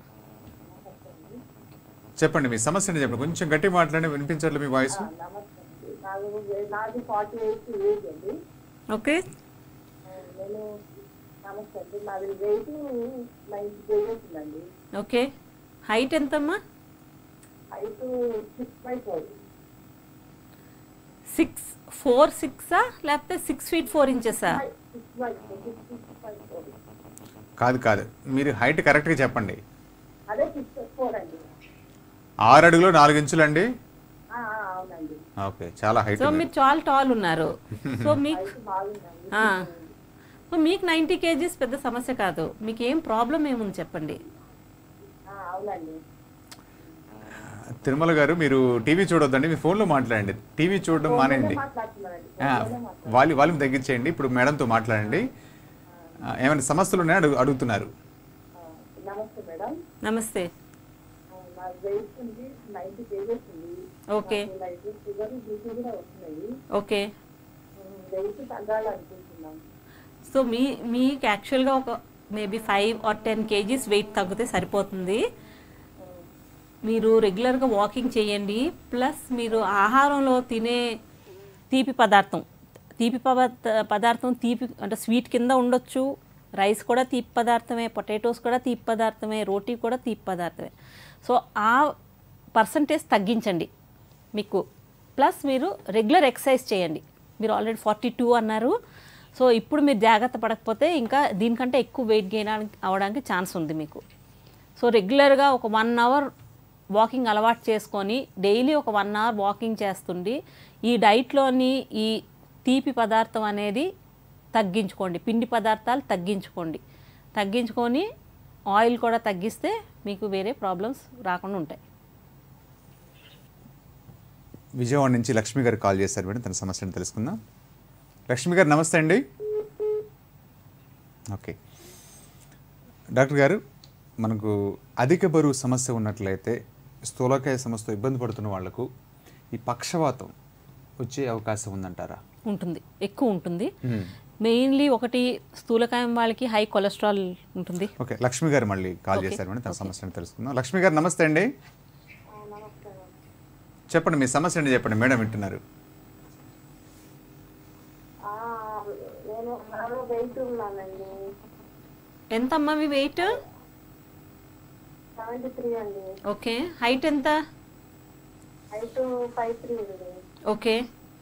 చెప్పండి మీ సమస్యని చెప్పండి కొంచెం గట్టి మాట్లాడి వినిపించట్లేదు మీ వాయిస్ నమస్తే నాది నాది ఫార్టీ ఎయిట్ ఏజ్ అండి ఓకే నేను నమస్తే అండి నాది వెయిట్ నైన్టీ కేజెస్ ఉందండి ఓకే హైట్ ఎంతమ్మా height six by four six four సిక్సా లేకపోతే సిక్స్ ఫీట్ ఫోర్ ఇంచెసా six by six six by four కాదు కాదు మీరు హైట్ కరెక్ట్గా చెప్పండి అదే సిక్స్ ఫోర్ అండి ఆరు అడుగులు నాలుగు ఇంచులు అండి ఆ, ఆ, అవునండి ఓకే చాలా హైట్ సో మీరు చాలా టాల్ ఉన్నారు సో మీకు ఆ. సో మీకు నైంటీ కేజీస్ పెద్ద సమస్య కాదు మీకు ఏం ప్రాబ్లం ఏముంది చెప్పండి ఆ, అవునండి తిరుమల గారు మీరు టీవీ చూడొద్దండి మీ ఫోన్లో మాట్లాడండి టీవీ చూడడం మానేయండి మాట్లాడుతున్నానండి ఆ, వాల్యూ వాల్యూమ్ తగ్గించేయండి ఇప్పుడు మేడంతో మాట్లాడండి ఆ, ఏమైనా సమస్యలు ఉన్నాయో అడుగు అడుగుతున్నారు ఆ, నమస్తే మేడం నమస్తే ఆ, నా వెయిట్ ఉంది నైన్టీ కేజెస్ ఉంది ఓకే లైట్ షుగర్ బీపీ కూడా వస్తున్నాయి ఓకే వెయిట్ తగ్గాలనుకుంటున్నాం సో మీ మీకు యాక్చువల్గా ఒక maybe five or ten kgs weight తగ్గితే సరిపోతుంది మీరు రెగ్యులర్గా వాకింగ్ చేయండి ప్లస్ మీరు ఆహారంలో తినే తీపి పదార్థం తీపి పదార్థ పదార్థం తీపి అంటే స్వీట్ కింద ఉండొచ్చు రైస్ కూడా తీపి పదార్థమే పొటాటోస్ కూడా తీపి పదార్థమే రోటీ కూడా తీపి పదార్థమే సో ఆ పర్సంటేజ్ తగ్గించండి మీకు ప్లస్ మీరు రెగ్యులర్ ఎక్సర్సైజ్ చేయండి మీరు ఆల్రెడీ ఫార్టీ టూ అన్నారు సో ఇప్పుడు మీరు జాగ్రత్త పడకపోతే ఇంకా దీనికంటే ఎక్కువ వెయిట్ గెయిన్ అవడానికి ఛాన్స్ ఉంది మీకు సో రెగ్యులర్గా ఒక వన్ అవర్ వాకింగ్ అలవాటు చేసుకొని డైలీ ఒక వన్ అవర్ వాకింగ్ చేస్తుండి ఈ డైట్లోని ఈ తీపి పదార్థం అనేది తగ్గించుకోండి పిండి పదార్థాలు తగ్గించుకోండి తగ్గించుకొని ఆయిల్ కూడా తగ్గిస్తే మీకు వేరే ప్రాబ్లమ్స్ రాకుండా ఉంటాయి విజయవాడ నుంచి లక్ష్మి గారు కాల్ చేశారు మేడం తన సమస్యను తెలుసుకుందాం లక్ష్మి గారు నమస్తే అండి ఓకే డాక్టర్ గారు మనకు అధిక బరువు సమస్య ఉన్నట్లయితే స్థూలకాయ సమస్యతో ఇబ్బంది పడుతున్న వాళ్లకు ఈ పక్షవాతం వచ్చే అవకాశం ఉందంటారా ఉంటుంది ఎక్కువ ఉంటుంది మెయిన్లీ ఒకటి స్థూలకాయం వాళ్ళకి హై కొలెస్ట్రాల్ ఉంటుంది ఓకే లక్ష్మి గారు మళ్ళీ కాల్ చేశారు మేడం తన సమస్యను తెలుసుకుందాం లక్ష్మి గారు నమస్తే అండి నమస్కారం చెప్పండి మీ సమస్య అండి చెప్పండి మేడం వింటున్నారు ఆ, నేను నాలో వెయిట్ ఉన్నానండి ఎంత అమ్మా మీ వెయిట్ సెవెంటీ త్రీ అండి ఓకే హైట్ ఎంత హైట్ ఫైవ్ త్రీ అండి ఓకే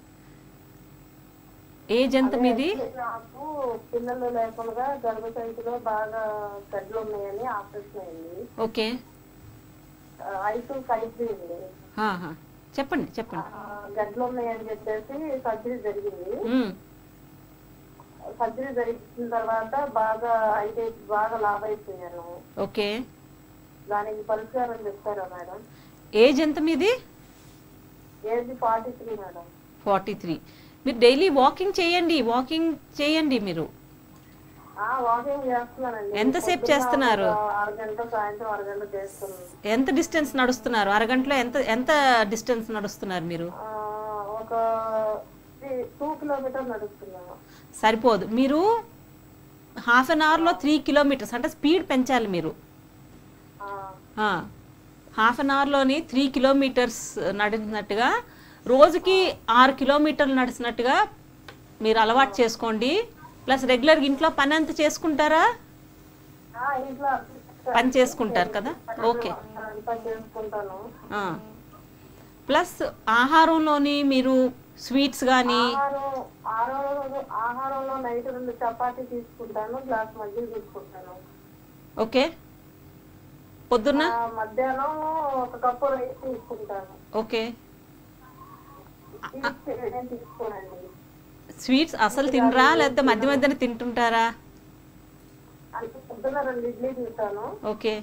ఏజ్ ఎంత మీది నాకు పిల్లలు లేకుండా గర్భసంచిలో బాగా గడ్డలు ఉన్నాయని ఆపరేషన్ అయింది ఓకే హైట్ ఫైవ్ త్రీ అండి ఆహా. చెప్పండి చెప్పండి ఆ, గడ్డలు ఉన్నాయని చెప్పేసి సర్జరీ జరిగింది మ్మ్. సర్జరీ జరిగిన తర్వాత బాగా అయితే బాగా లాభ అయిపోయాను ఓకే దానికి పరిష్కారం చెప్తారా మేడం ఏజ్ ఎంత మీది age forty three madam forty three మీరు డైలీ వాకింగ్ చేయండి వాకింగ్ చేయండి మీరు ఆ వాకింగ్ చేస్తున్నానండి ఎంతసేపు పొద్దున్న చేస్తున్నారు? ఒక అరగంట సాయంత్రం అరగంట చేస్తున్నాను ఎంత డిస్టెన్స్ నడుస్తున్నారు అరగంటలో ఎంత ఎంత డిస్టెన్స్ నడుస్తున్నారు మీరు ఆ, ఒక టూ కిలోమీటర్ నడుస్తున్నాను సరిపోదు మీరు హాఫ్ అన్ అవర్లో త్రీ కిలోమీటర్స్ అంటే స్పీడ్ పెంచాలి మీరు ఆ, హాఫ్ అన్ అవర్లోని త్రీ కిలోమీటర్స్ నడిచినట్టుగా రోజుకి ఆరు కిలోమీటర్లు నడిచినట్టుగా మీరు అలవాటు చేసుకోండి ప్లస్ రెగ్యులర్గా ఇంట్లో పని అంతా చేసుకుంటారా ఆ, ఇంట్లో పని చేసుకుంటారు కదా ఓకే అంతా చేసుకుంటాను ప్లస్ ఆహారంలోని మీరు స్వీట్స్ కానీ ఆహారం ఆహారంలో ఆహారంలో నైట్ రెండు చపాతీ తీసుకుంటాను గ్లాస్ మజ్జిగ తీసుకుంటాను ఓకే పొద్దున్న ఆ, మధ్యాహ్నం ఒక కప్పు రైస్ తీసుకుంటాను ఓకే తీసుకు- నేను తీసుకోనండి స్వీట్స్ అసలు తినరా లేకపోతే మధ్య మధ్యన తింటుంటారా అంటే పొద్దున్న రెండు ఇడ్లీ తింటాను ఓకే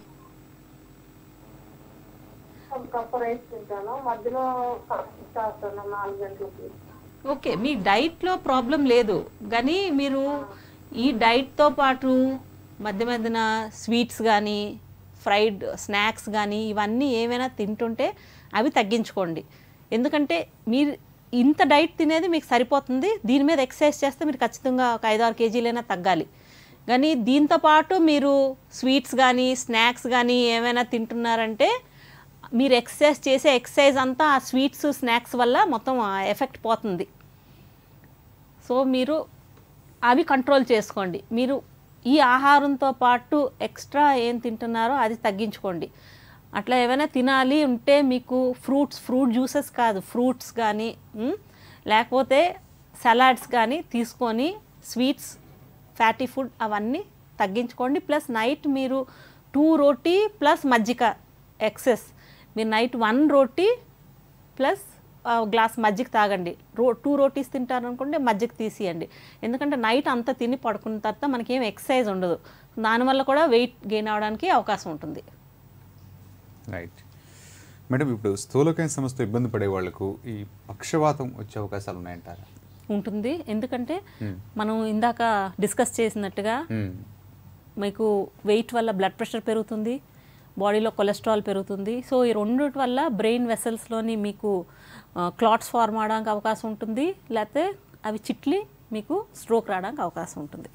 ఒక కప్పు రైస్ తింటాను మధ్యలో చేస్తాను నాలుగు గంటలకి ఓకే మీ డైట్లో ప్రాబ్లం లేదు కానీ మీరు ఈ డైట్తో పాటు మధ్య మధ్యన స్వీట్స్ కానీ ఫ్రైడ్ స్నాక్స్ కానీ ఇవన్నీ ఏమైనా తింటుంటే అవి తగ్గించుకోండి ఎందుకంటే మీరు ఇంత డైట్ తినేది మీకు సరిపోతుంది దీని మీద ఎక్సర్సైజ్ చేస్తే మీరు ఖచ్చితంగా ఒక ఐదు ఆరు కేజీలైనా తగ్గాలి కానీ దీంతో పాటు మీరు స్వీట్స్ కానీ స్నాక్స్ కానీ ఏమైనా తింటున్నారంటే మీరు ఎక్సర్సైజ్ చేసే ఎక్సర్సైజ్ అంతా ఆ స్వీట్స్ స్నాక్స్ వల్ల మొత్తం ఎఫెక్ట్ పోతుంది సో మీరు అవి కంట్రోల్ చేసుకోండి మీరు ఈ ఆహారంతో పాటు ఎక్స్ట్రా ఏం తింటున్నారో అది తగ్గించుకోండి అట్లా ఏమైనా తినాలి ఉంటే మీకు ఫ్రూట్స్ ఫ్రూట్ జ్యూసెస్ కాదు ఫ్రూట్స్ కానీ ఉమ్, లేకపోతే సలాడ్స్ కానీ తీసుకొని స్వీట్స్ ఫ్యాటీ ఫుడ్ అవన్నీ తగ్గించుకోండి ప్లస్ నైట్ మీరు టూ రోటీ ప్లస్ మజ్జిగ ఎక్సెస్ మీరు నైట్ వన్ రోటీ ప్లస్ ఆ, గ్లాస్ మజ్జిగ తాగండి రో టూ రోటీస్ తింటారనుకుంటే మజ్జిగ తీసియండి ఎందుకంటే నైట్ అంతా తిని పడుకున్న తర్వాత మనకి ఏం ఎక్సర్సైజ్ ఉండదు దానివల్ల కూడా వెయిట్ గెయిన్ అవడానికి అవకాశం ఉంటుంది రైట్ మేడం ఇప్పుడు స్థూలకాయ సమస్యతో ఇబ్బంది పడే వాళ్ళకు ఈ పక్షవాతం వచ్చే అవకాశాలు ఉన్నాయంటారా ఉంటుంది ఎందుకంటే మనం ఇందాక డిస్కస్ చేసినట్టుగా మ్మ్. మీకు వెయిట్ వల్ల బ్లడ్ ప్రెషర్ పెరుగుతుంది బాడీలో కొలెస్ట్రాల్ పెరుగుతుంది సో ఈ రెండిటి వల్ల బ్రెయిన్ వెసల్స్లోని మీకు క్లాట్స్ ఫార్మ్ అవడానికి అవకాశం ఉంటుంది లేకపోతే అవి చిట్లి మీకు స్ట్రోక్ రావడానికి అవకాశం ఉంటుంది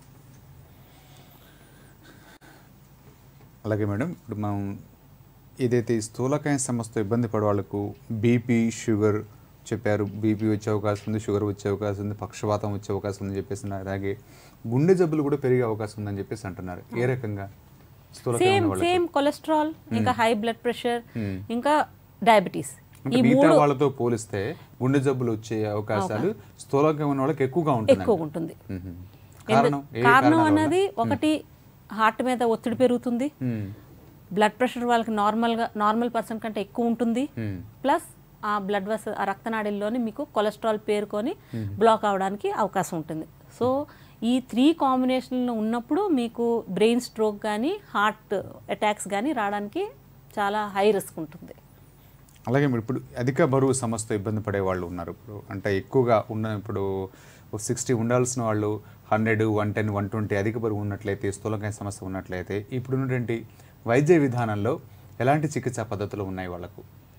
అలాగే మేడం ఇప్పుడు మనం ఏదైతే ఈ స్థూలకాయ సమస్యతో ఇబ్బంది పడే వాళ్ళకు బీపీ షుగర్ చెప్పారు బీపీ వచ్చే అవకాశం ఉంది షుగర్ వచ్చే అవకాశం ఉంది పక్షవాతం వచ్చే అవకాశం ఉందని చెప్పేసి అన్నారు. అలాగే గుండె జబ్బులు కూడా పెరిగే అవకాశం ఉందని చెప్పేసి అంటున్నారు ఏ రకంగా స్థూలకాయ సేమ్ ఉన్న వాళ్ళకు సేమ్ కొలెస్ట్రాల్ ఇంకా హై బ్లడ్ ప్రెషర్ Hmm. ఇంకా డయాబెటీస్ అంటే ఈ మిగతా మూడు వాళ్ళతో పోలిస్తే గుండె జబ్బులు వచ్చే అవకాశాలు స్థూలకాయ ఉన్న వాళ్ళకి ఎక్కువగా ఉంటుంది ఎక్కువగా ఉంటుంది మ్మ్. ఎందు- కారణం ఏ కారణం కారణాల వల్ల? అనేది ఒకటి హార్ట్ మీద ఒత్తిడి పెరుగుతుంది మ్మ్. బ్లడ్ ప్రెషర్ వాళ్ళకి నార్మల్గా నార్మల్ పర్సన్ కంటే ఎక్కువ ఉంటుంది మ్మ్. ప్లస్ ఆ బ్లడ్ వెస్ ఆ రక్తనాళిల్లోని మీకు కొలెస్ట్రాల్ పేరుకొని బ్లాక్ అవడానికి అవకాశం ఉంటుంది సో ఈ త్రీ కాంబినేషన్లో ఉన్నప్పుడు మీకు బ్రెయిన్ స్ట్రోక్ కానీ హార్ట్ అటాక్స్ కానీ రావడానికి చాలా హై రిస్క్ ఉంటుంది అలాగే మీరు ఇప్పుడు అధిక బరువు సమస్యతో ఇబ్బంది పడే వాళ్ళు ఉన్నారు ఇప్పుడు అంటే ఎక్కువగా ఉన్న ఇప్పుడు సిక్స్టీ ఉండాల్సిన వాళ్ళు hundred one ten one twenty అధిక బరువు ఉన్నట్లయితే స్థూలకాయ సమస్య ఉన్నట్లయితే ఇప్పుడు ఉన్నటువంటి వైద్య విధానంలో ఎలాంటి చికిత్సా పద్ధతులు ఉన్నాయి వాళ్ళకు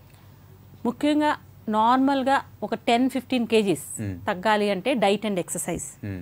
ముఖ్యంగా నార్మల్గా ఒక టెన్ ఫిఫ్టీన్ కేజీస్ తగ్గాలి అంటే diet and exercise hmm.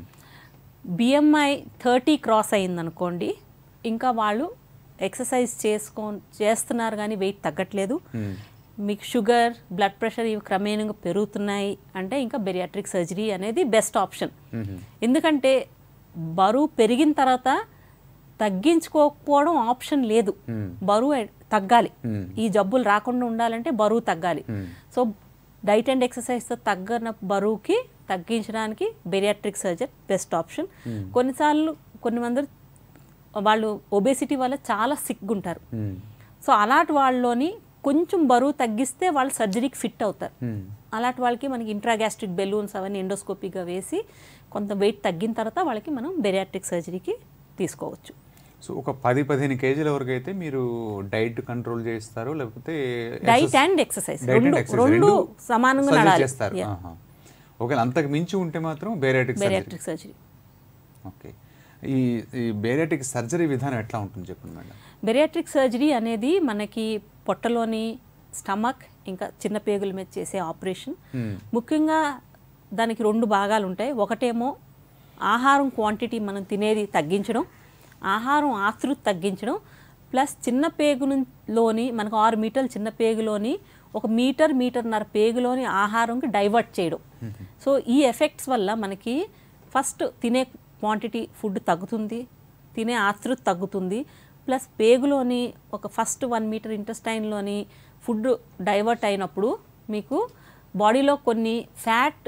BMI thirty cross అయిందనుకోండి ఇంకా వాళ్ళు ఎక్సర్సైజ్ చేసుకో చేస్తున్నారు కానీ వెయిట్ తగ్గట్లేదు మీకు షుగర్ బ్లడ్ ప్రెషర్ ఇవి క్రమేణంగా పెరుగుతున్నాయి అంటే ఇంకా బెరియాట్రిక్ సర్జరీ అనేది బెస్ట్ ఆప్షన్ ఎందుకంటే బరువు పెరిగిన తర్వాత తగ్గించుకోకపోవడం ఆప్షన్ లేదు బరువు ఎ- తగ్గాలి ఈ జబ్బులు రాకుండా ఉండాలంటే బరువు తగ్గాలి సో డైట్ అండ్ ఎక్సర్సైజ్తో తగ్గన బరువుకి తగ్గించడానికి బెరియాట్రిక్ సర్జరీ బెస్ట్ ఆప్షన్ కొన్నిసార్లు కొన్ని మంది వాళ్ళు ఒబేసిటీ వల్ల చాలా సిక్గా ఉంటారు మ్మ్. సో అలాంటి వాళ్ళలోని కొంచెం బరువు తగ్గిస్తే వాళ్ళు సర్జరీకి ఫిట్ అవుతారు మ్మ్. అలాంటి వాళ్ళకి మనకి ఇంట్రాగాస్ట్రిక్ బెలూన్స్ అవన్నీ ఎండోస్కోపీగా వేసి కొంత వెయిట్ తగ్గిన తర్వాత వాళ్ళకి మనం బెరియాట్రిక్ సర్జరీకి తీసుకోవచ్చు సో ఒక పది పదిహేను కేజీల వరకు అయితే మీరు డైట్ కంట్రోల్ చేస్తారు లేకపోతే diet and exercise diet and రెండు ఎక్సర్సైజ్ రెండు రెండు సమానంగా సర్జరీ నడాలి చేస్తారు ఆహా. ఒకవేళ అంతకు మించి ఉంటే మాత్రం bariatric surgery bariatric surgery okay ఈ ఈ బేరేటిక్ సర్జరీ విధానం ఎట్లా ఉంటుంది చెప్పండి మేడం బెరియాట్రిక్ సర్జరీ అనేది మనకి పొట్టలోని స్టమక్ ఇంకా చిన్న పేగుల మీద చేసే ఆపరేషన్ Hmm. ముఖ్యంగా దానికి రెండు భాగాలు ఉంటాయి ఒకటేమో ఆహారం క్వాంటిటీ మనం తినేది తగ్గించడం ఆహారం ఆతృత తగ్గించడం ప్లస్ చిన్న పేగులోని మనకు ఆరు మీటర్ల చిన్న పేగులోని ఒక మీటర్ మీటర్న్నర పేగులోని ఆహారంకి డైవర్ట్ చేయడం సో ఈ ఎఫెక్ట్స్ వల్ల మనకి ఫస్ట్ తినే క్వాంటిటీ ఫుడ్ తగ్గుతుంది తినే ఆతృత తగ్గుతుంది ప్లస్ పేగులోని ఒక ఫస్ట్ వన్ మీటర్ ఇంటెస్టైన్లోని ఫుడ్ డైవర్ట్ అయినప్పుడు మీకు బాడీలో కొన్ని ఫ్యాట్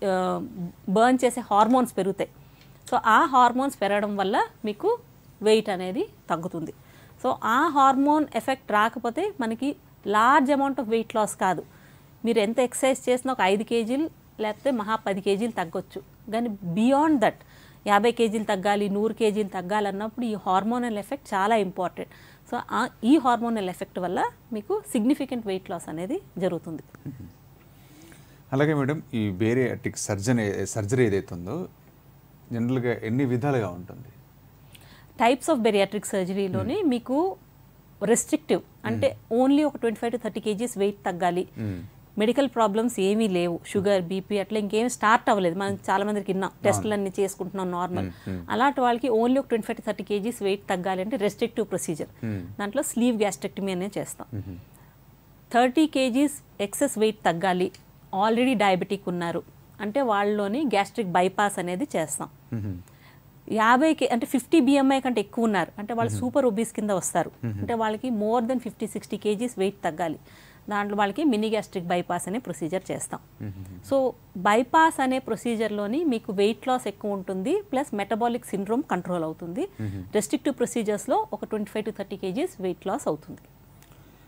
బర్న్ చేసే హార్మోన్స్ పెరుగుతాయి సో ఆ హార్మోన్స్ పెరగడం వల్ల మీకు వెయిట్ అనేది తగ్గుతుంది సో ఆ హార్మోన్ ఎఫెక్ట్ రాకపోతే మనకి large amount of weight loss కాదు మీరు ఎంత ఎక్సర్సైజ్ చేసినా ఒక ఐదు కేజీలు లేకపోతే మహా పది కేజీలు తగ్గొచ్చు కానీ బియాండ్ దట్ యాభై కేజీలు తగ్గాలి నూరు కేజీలు తగ్గాలన్నప్పుడు ఈ హార్మోనల్ ఎఫెక్ట్ చాలా ఇంపార్టెంట్ సో ఆ- ఈ హార్మోనల్ ఎఫెక్ట్ వల్ల మీకు సిగ్నిఫికెంట్ వెయిట్ లాస్ అనేది జరుగుతుంది అలాగే మేడం ఈ బేరియాటిక్ సర్జరీ సర్జరీ ఏదైతే ఉందో జనరల్గా ఎన్ని విధాలుగా ఉంటుంది టైప్స్ ఆఫ్ బెరియాట్రిక్ సర్జరీలోని మీకు రెస్ట్రిక్టివ్ అంటే ఓన్లీ ఒక twenty five to thirty kgs weight తగ్గాలి మెడికల్ ప్రాబ్లమ్స్ ఏమీ లేవు షుగర్ బీపీ అట్లా ఇంకేం స్టార్ట్ అవ్వలేదు మనం చాలా మందికి విన్నాం టెస్టులు అన్ని చేసుకుంటున్నాం నార్మల్ అలాంటి వాళ్ళకి ఓన్లీ ఒక twenty five to thirty kgs weight తగ్గాలి అంటే రెస్ట్రిక్టివ్ ప్రొసీజర్ దాంట్లో స్లీవ్ గ్యాస్ట్రెక్టమీ అనేది చేస్తాం థర్టీ కేజీస్ ఎక్సెస్ వెయిట్ తగ్గాలి ఆల్రెడీ డయాబెటిక్ ఉన్నారు అంటే వాళ్ళలోని గ్యాస్ట్రిక్ బైపాస్ అనేది చేస్తాం యాభై కే అంటే ఫిఫ్టీ బిఎంఐ కంటే ఎక్కువ ఉన్నారు అంటే వాళ్ళు సూపర్ ఒబీస్ కింద వస్తారు అంటే వాళ్ళకి more than fifty sixty kgs weight తగ్గాలి దాంట్లో వాళ్ళకి మినీ గ్యాస్ట్రిక్ బైపాస్ అనే ప్రొసీజర్ చేస్తాం సో బైపాస్ అనే ప్రొసీజర్లోని మీకు వెయిట్ లాస్ ఎక్కువ ఉంటుంది ప్లస్ మెటబాలిక్ సిండ్రోమ్ కంట్రోల్ అవుతుంది రెస్ట్రిక్టివ్ ప్రొసీజర్స్లో ఒక twenty five to thirty kgs weight loss అవుతుంది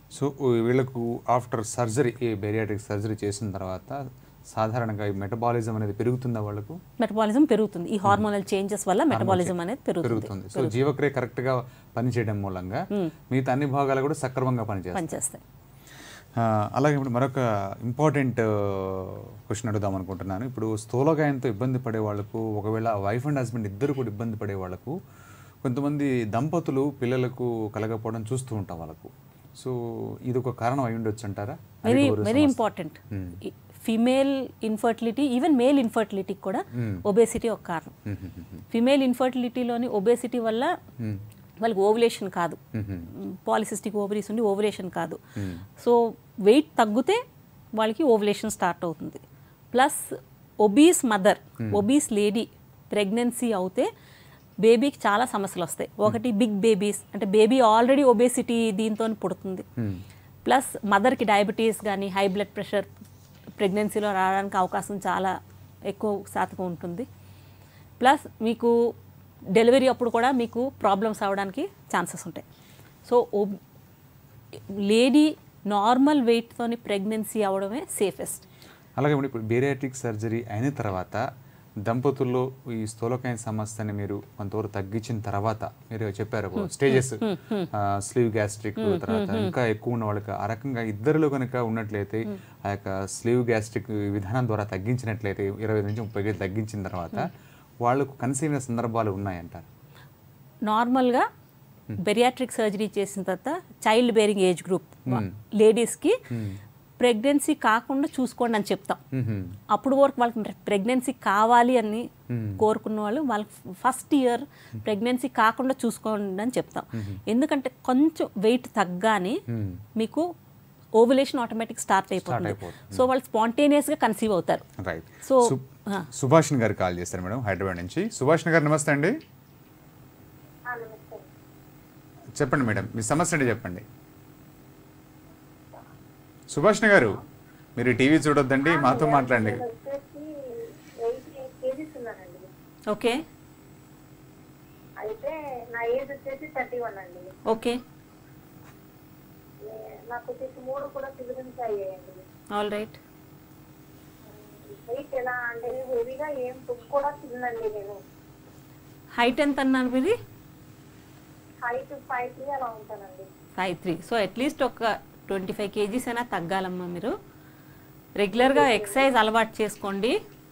సో వీళ్ళకు ఆఫ్టర్ సర్జరీ ఈ బెరియాట్రిక్ సర్జరీ చేసిన తర్వాత సాధారణంగా ఈ మెటబాలిజం అనేది పెరుగుతుందా వాళ్ళకు మెటబాలిజం పెరుగుతుంది ఈ హార్మోనల్ చేంజెస్ వల్ల మెటబాలిజం అనేది పెరుగుతుంది పెరుగుతుంది సో జీవక్రియ కరెక్ట్గా పనిచేయడం మూలంగా మిగతా అన్ని భాగాలు కూడా సక్రమంగా పనిచేస్తాయి పనిచేస్తాయి ఆ, అలాగే ఇప్పుడు మరొక ఇంపార్టెంట్ క్వశ్చన్ అడుగుదాం అనుకుంటున్నాను ఇప్పుడు స్థూలకాయంతో ఇబ్బంది పడే వాళ్ళకు ఒకవేళ వైఫ్ అండ్ హస్బెండ్ ఇద్దరు కూడా ఇబ్బంది పడే వాళ్ళకు కొంతమంది దంపతులు పిల్లలకు కలగకపోవడం చూస్తూ ఉంటాం వాళ్ళకు సో ఇది ఒక కారణం అయి ఉండొచ్చు అంటారా వెరీ అధిక బరువు వెరీ సమస్య. Important female infertility even male ఇన్ఫర్టిలిటీకి కూడా ఒబేసిటీ ఒక కారణం ఫిమేల్ ఇన్ఫర్టిలిటీలోని ఒబేసిటీ వల్ల వాళ్ళకి ఓవులేషన్ కాదు పాలిసిస్టిక్ ఓవరీస్ ఉండి ఓవులేషన్ కాదు సో వెయిట్ తగ్గితే వాళ్ళకి ఓవులేషన్ స్టార్ట్ అవుతుంది plus obese mother obese lady pregnancy అవుతే బేబీకి చాలా సమస్యలు వస్తాయి ఒకటి బిగ్ బేబీస్ అంటే బేబీ ఆల్రెడీ ఒబేసిటీ దీంతో పుడుతుంది ప్లస్ మదర్కి డయాబెటీస్ కానీ హై బ్లడ్ ప్రెషర్ ప్రెగ్నెన్సీలో రావడానికి అవకాశం చాలా ఎక్కువ శాతం ఉంటుంది ప్లస్ మీకు డెలివరీ అప్పుడు కూడా మీకు ప్రాబ్లమ్స్ అవ్వడానికి ఛాన్సెస్ ఉంటాయి సో లేడీ నార్మల్ వెయిట్తోని ప్రెగ్నెన్సీ అవడమే సేఫెస్ట్ అలాగే ఇప్పుడు బేరియాట్రిక్ సర్జరీ అయిన తర్వాత దంపతుల్లో ఈ స్థూలకాయ సమస్యని మీరు కొంతవరకు తగ్గించిన తర్వాత మీరు చెప్పారు స్టేజెస్ స్లీవ్ గ్యాస్ట్రిక్ తర్వాత ఇంకా ఎక్కువ ఉన్న వాళ్ళకి ఆ రకంగా ఇద్దరిలో కనుక ఉన్నట్లయితే ఆ యొక్క స్లీవ్ గ్యాస్ట్రిక్ విధానం ద్వారా తగ్గించినట్లయితే ఇరవై నుంచి ముప్పై కేజీలు తగ్గించిన తర్వాత వాళ్ళకు కన్సీవ్ అయిన సందర్భాలు ఉన్నాయంటారు నార్మల్గా బెరియాట్రిక్ సర్జరీ చేసిన తర్వాత చైల్డ్ బేరింగ్ ఏజ్ గ్రూప్ లేడీస్కి ప్రెగ్నెన్సీ కాకుండా చూసుకోండి అని చెప్తాం అప్పుడు వరకు వాళ్ళకి ప్రెగ్నెన్సీ కావాలి అని కోరుకున్న వాళ్ళు వాళ్ళకి ఫస్ట్ ఇయర్ ప్రెగ్నెన్సీ కాకుండా చూసుకోండి అని చెప్తాం ఎందుకంటే కొంచెం వెయిట్ తగ్గానే మీకు ఓవులేషన్ ఆటోమేటిక్ స్టార్ట్ అయిపోతుంది అయిపోతుంది. సో వాళ్ళు స్పాంటేనియస్గా కన్సీవ్ అవుతారు రైట్ సో సుభాషిణి గారు కాల్ చేస్తారు మేడం హైదరాబాద్ నుంచి సుభాషిణి గారు నమస్తే అండి నమస్తే చెప్పండి మేడం మీ సమస్య ఏంటి చెప్పండి సుభాషిణి గారు మీరు టీవీ చూడొద్దండి మాతో మాట్లాడండి నేను వచ్చేసి ఎయిటీ ఎయిట్ కేజీస్ ఉన్నానండి ఓకే అయితే నా ఏజ్ వచ్చేసి థర్టీ వన్ అండి ఓకే నే- నాకు వచ్చేసి మూడు కూడా సిలిండర్స్ అయ్యాయండి ఆల్ రైట్ వెయిట్ ఎలా అంటే హెవీగా ఏం ఫుడ్ కూడా తిన్నండి నేను హైట్ ఎంత అన్నారు మీది హైట్ ఫైవ్ త్రీ అలా ఉంటానండి ఫైవ్ త్రీ సో అట్లీస్ట్ ఒక ట్వంటీ ఫైవ్ కేజీస్ అయినా తగ్గాలమ్మా మీరు రెగ్యులర్గా ఎక్సర్సైజ్ అలవాటు చేసుకోండి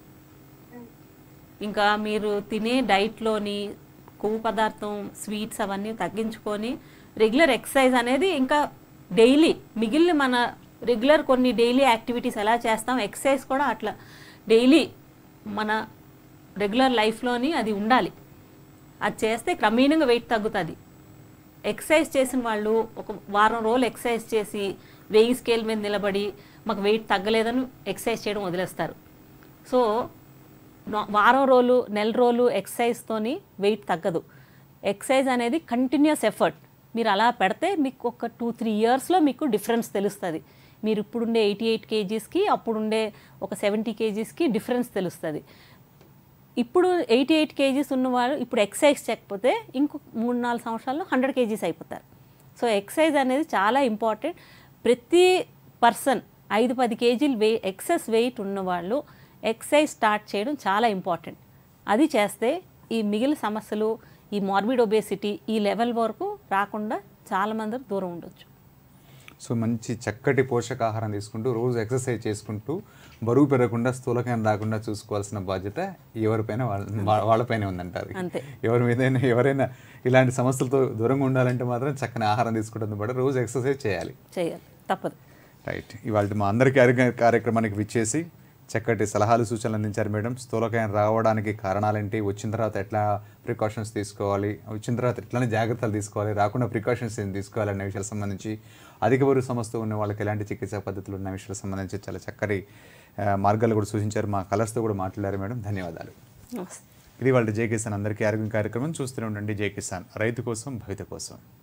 ఇంకా మీరు తినే డైట్లోని కొవ్వు పదార్థం స్వీట్స్ అవన్నీ తగ్గించుకొని రెగ్యులర్ ఎక్సర్సైజ్ అనేది ఇంకా డైలీ మిగిలిన మన రెగ్యులర్ కొన్ని డైలీ యాక్టివిటీస్ ఎలా చేస్తాం ఎక్సర్సైజ్ కూడా అట్లా డైలీ మన రెగ్యులర్ లైఫ్లోని అది ఉండాలి అది చేస్తే క్రమేణంగా వెయిట్ తగ్గుతుంది ఎక్సర్సైజ్ చేసిన వాళ్ళు ఒక వారం రోజులు ఎక్సర్సైజ్ చేసి వెయ్యి స్కేల్ మీద నిలబడి మాకు వెయిట్ తగ్గలేదని ఎక్సర్సైజ్ చేయడం వదిలేస్తారు సో నా- వారం రోజులు నెల రోజులు ఎక్సర్సైజ్తోని వెయిట్ తగ్గదు ఎక్సర్సైజ్ అనేది కంటిన్యూస్ ఎఫర్ట్ మీరు అలా పెడితే మీకు ఒక టూ త్రీ ఇయర్స్లో మీకు డిఫరెన్స్ తెలుస్తుంది మీరు ఇప్పుడుండే ఎయిటీ ఎయిట్ కేజీస్కి అప్పుడుండే ఒక సెవెంటీ కేజీస్కి డిఫరెన్స్ తెలుస్తుంది ఇప్పుడు ఎయిటీ ఎయిట్ కేజీస్ ఉన్నవాళ్ళు ఇప్పుడు ఎక్సైజ్ చేయకపోతే ఇంకో మూడు నాలుగు సంవత్సరాల్లో హండ్రెడ్ కేజీస్ అయిపోతారు సో ఎక్సైజ్ అనేది చాలా ఇంపార్టెంట్ ప్రతి పర్సన్ ఐదు పది కేజీలు వెయి ఎక్సెస్ వెయిట్ ఉన్నవాళ్ళు ఎక్సైజ్ స్టార్ట్ చేయడం చాలా ఇంపార్టెంట్ అది చేస్తే ఈ మిగిలిన సమస్యలు ఈ మార్బిడ్ ఒబేసిటీ ఈ లెవెల్ వరకు రాకుండా చాలామంది దూరం ఉండొచ్చు సో మంచి చక్కటి పోషకాహారం తీసుకుంటూ రోజు ఎక్సర్సైజ్ చేసుకుంటూ బరువు పెరగకుండా స్థూలకాయం రాకుండా చూసుకోవాల్సిన బాధ్యత ఎవరిపైన వాళ్ళ వా- వాళ్ళపైనే ఉందంటారు అంతే. ఎవరి మీదైనా ఎవరైనా ఇలాంటి సమస్యలతో దూరంగా ఉండాలంటే మాత్రం చక్కని ఆహారం తీసుకుంటుంది పాటు రోజు ఎక్సర్సైజ్ చేయాలి చేయాలి తప్పదు రైట్ ఇవాళ మా అందరికీ ఆరోగ్య కార్యక్రమానికి విచ్చేసి చక్కటి సలహాలు సూచనలు అందించారు మేడం స్థూలకాయం రావడానికి కారణాలేంటి వచ్చిన తర్వాత ఎట్లా ప్రికాషన్స్ తీసుకోవాలి వచ్చిన తర్వాత ఎట్లానే జాగ్రత్తలు తీసుకోవాలి రాకుండా ప్రికాషన్స్ ఏం తీసుకోవాలి అనే విషయాలకు సంబంధించి అధిక బరువు సమస్య ఉన్న వాళ్ళకి ఎలాంటి చికిత్సా పద్ధతులు ఉన్న విషయాలకు సంబంధించి చాలా చక్కటి ఆ, మార్గాలు కూడా సూచించారు మా కలర్స్తో కూడా మాట్లాడారు మేడం ధన్యవాదాలు నమస్తే ఇది వాళ్ళ జే కిసాన్ అందరికీ ఆరోగ్యం కార్యక్రమం చూస్తూనే ఉండండి జే కిసాన్ రైతు కోసం భవిత కోసం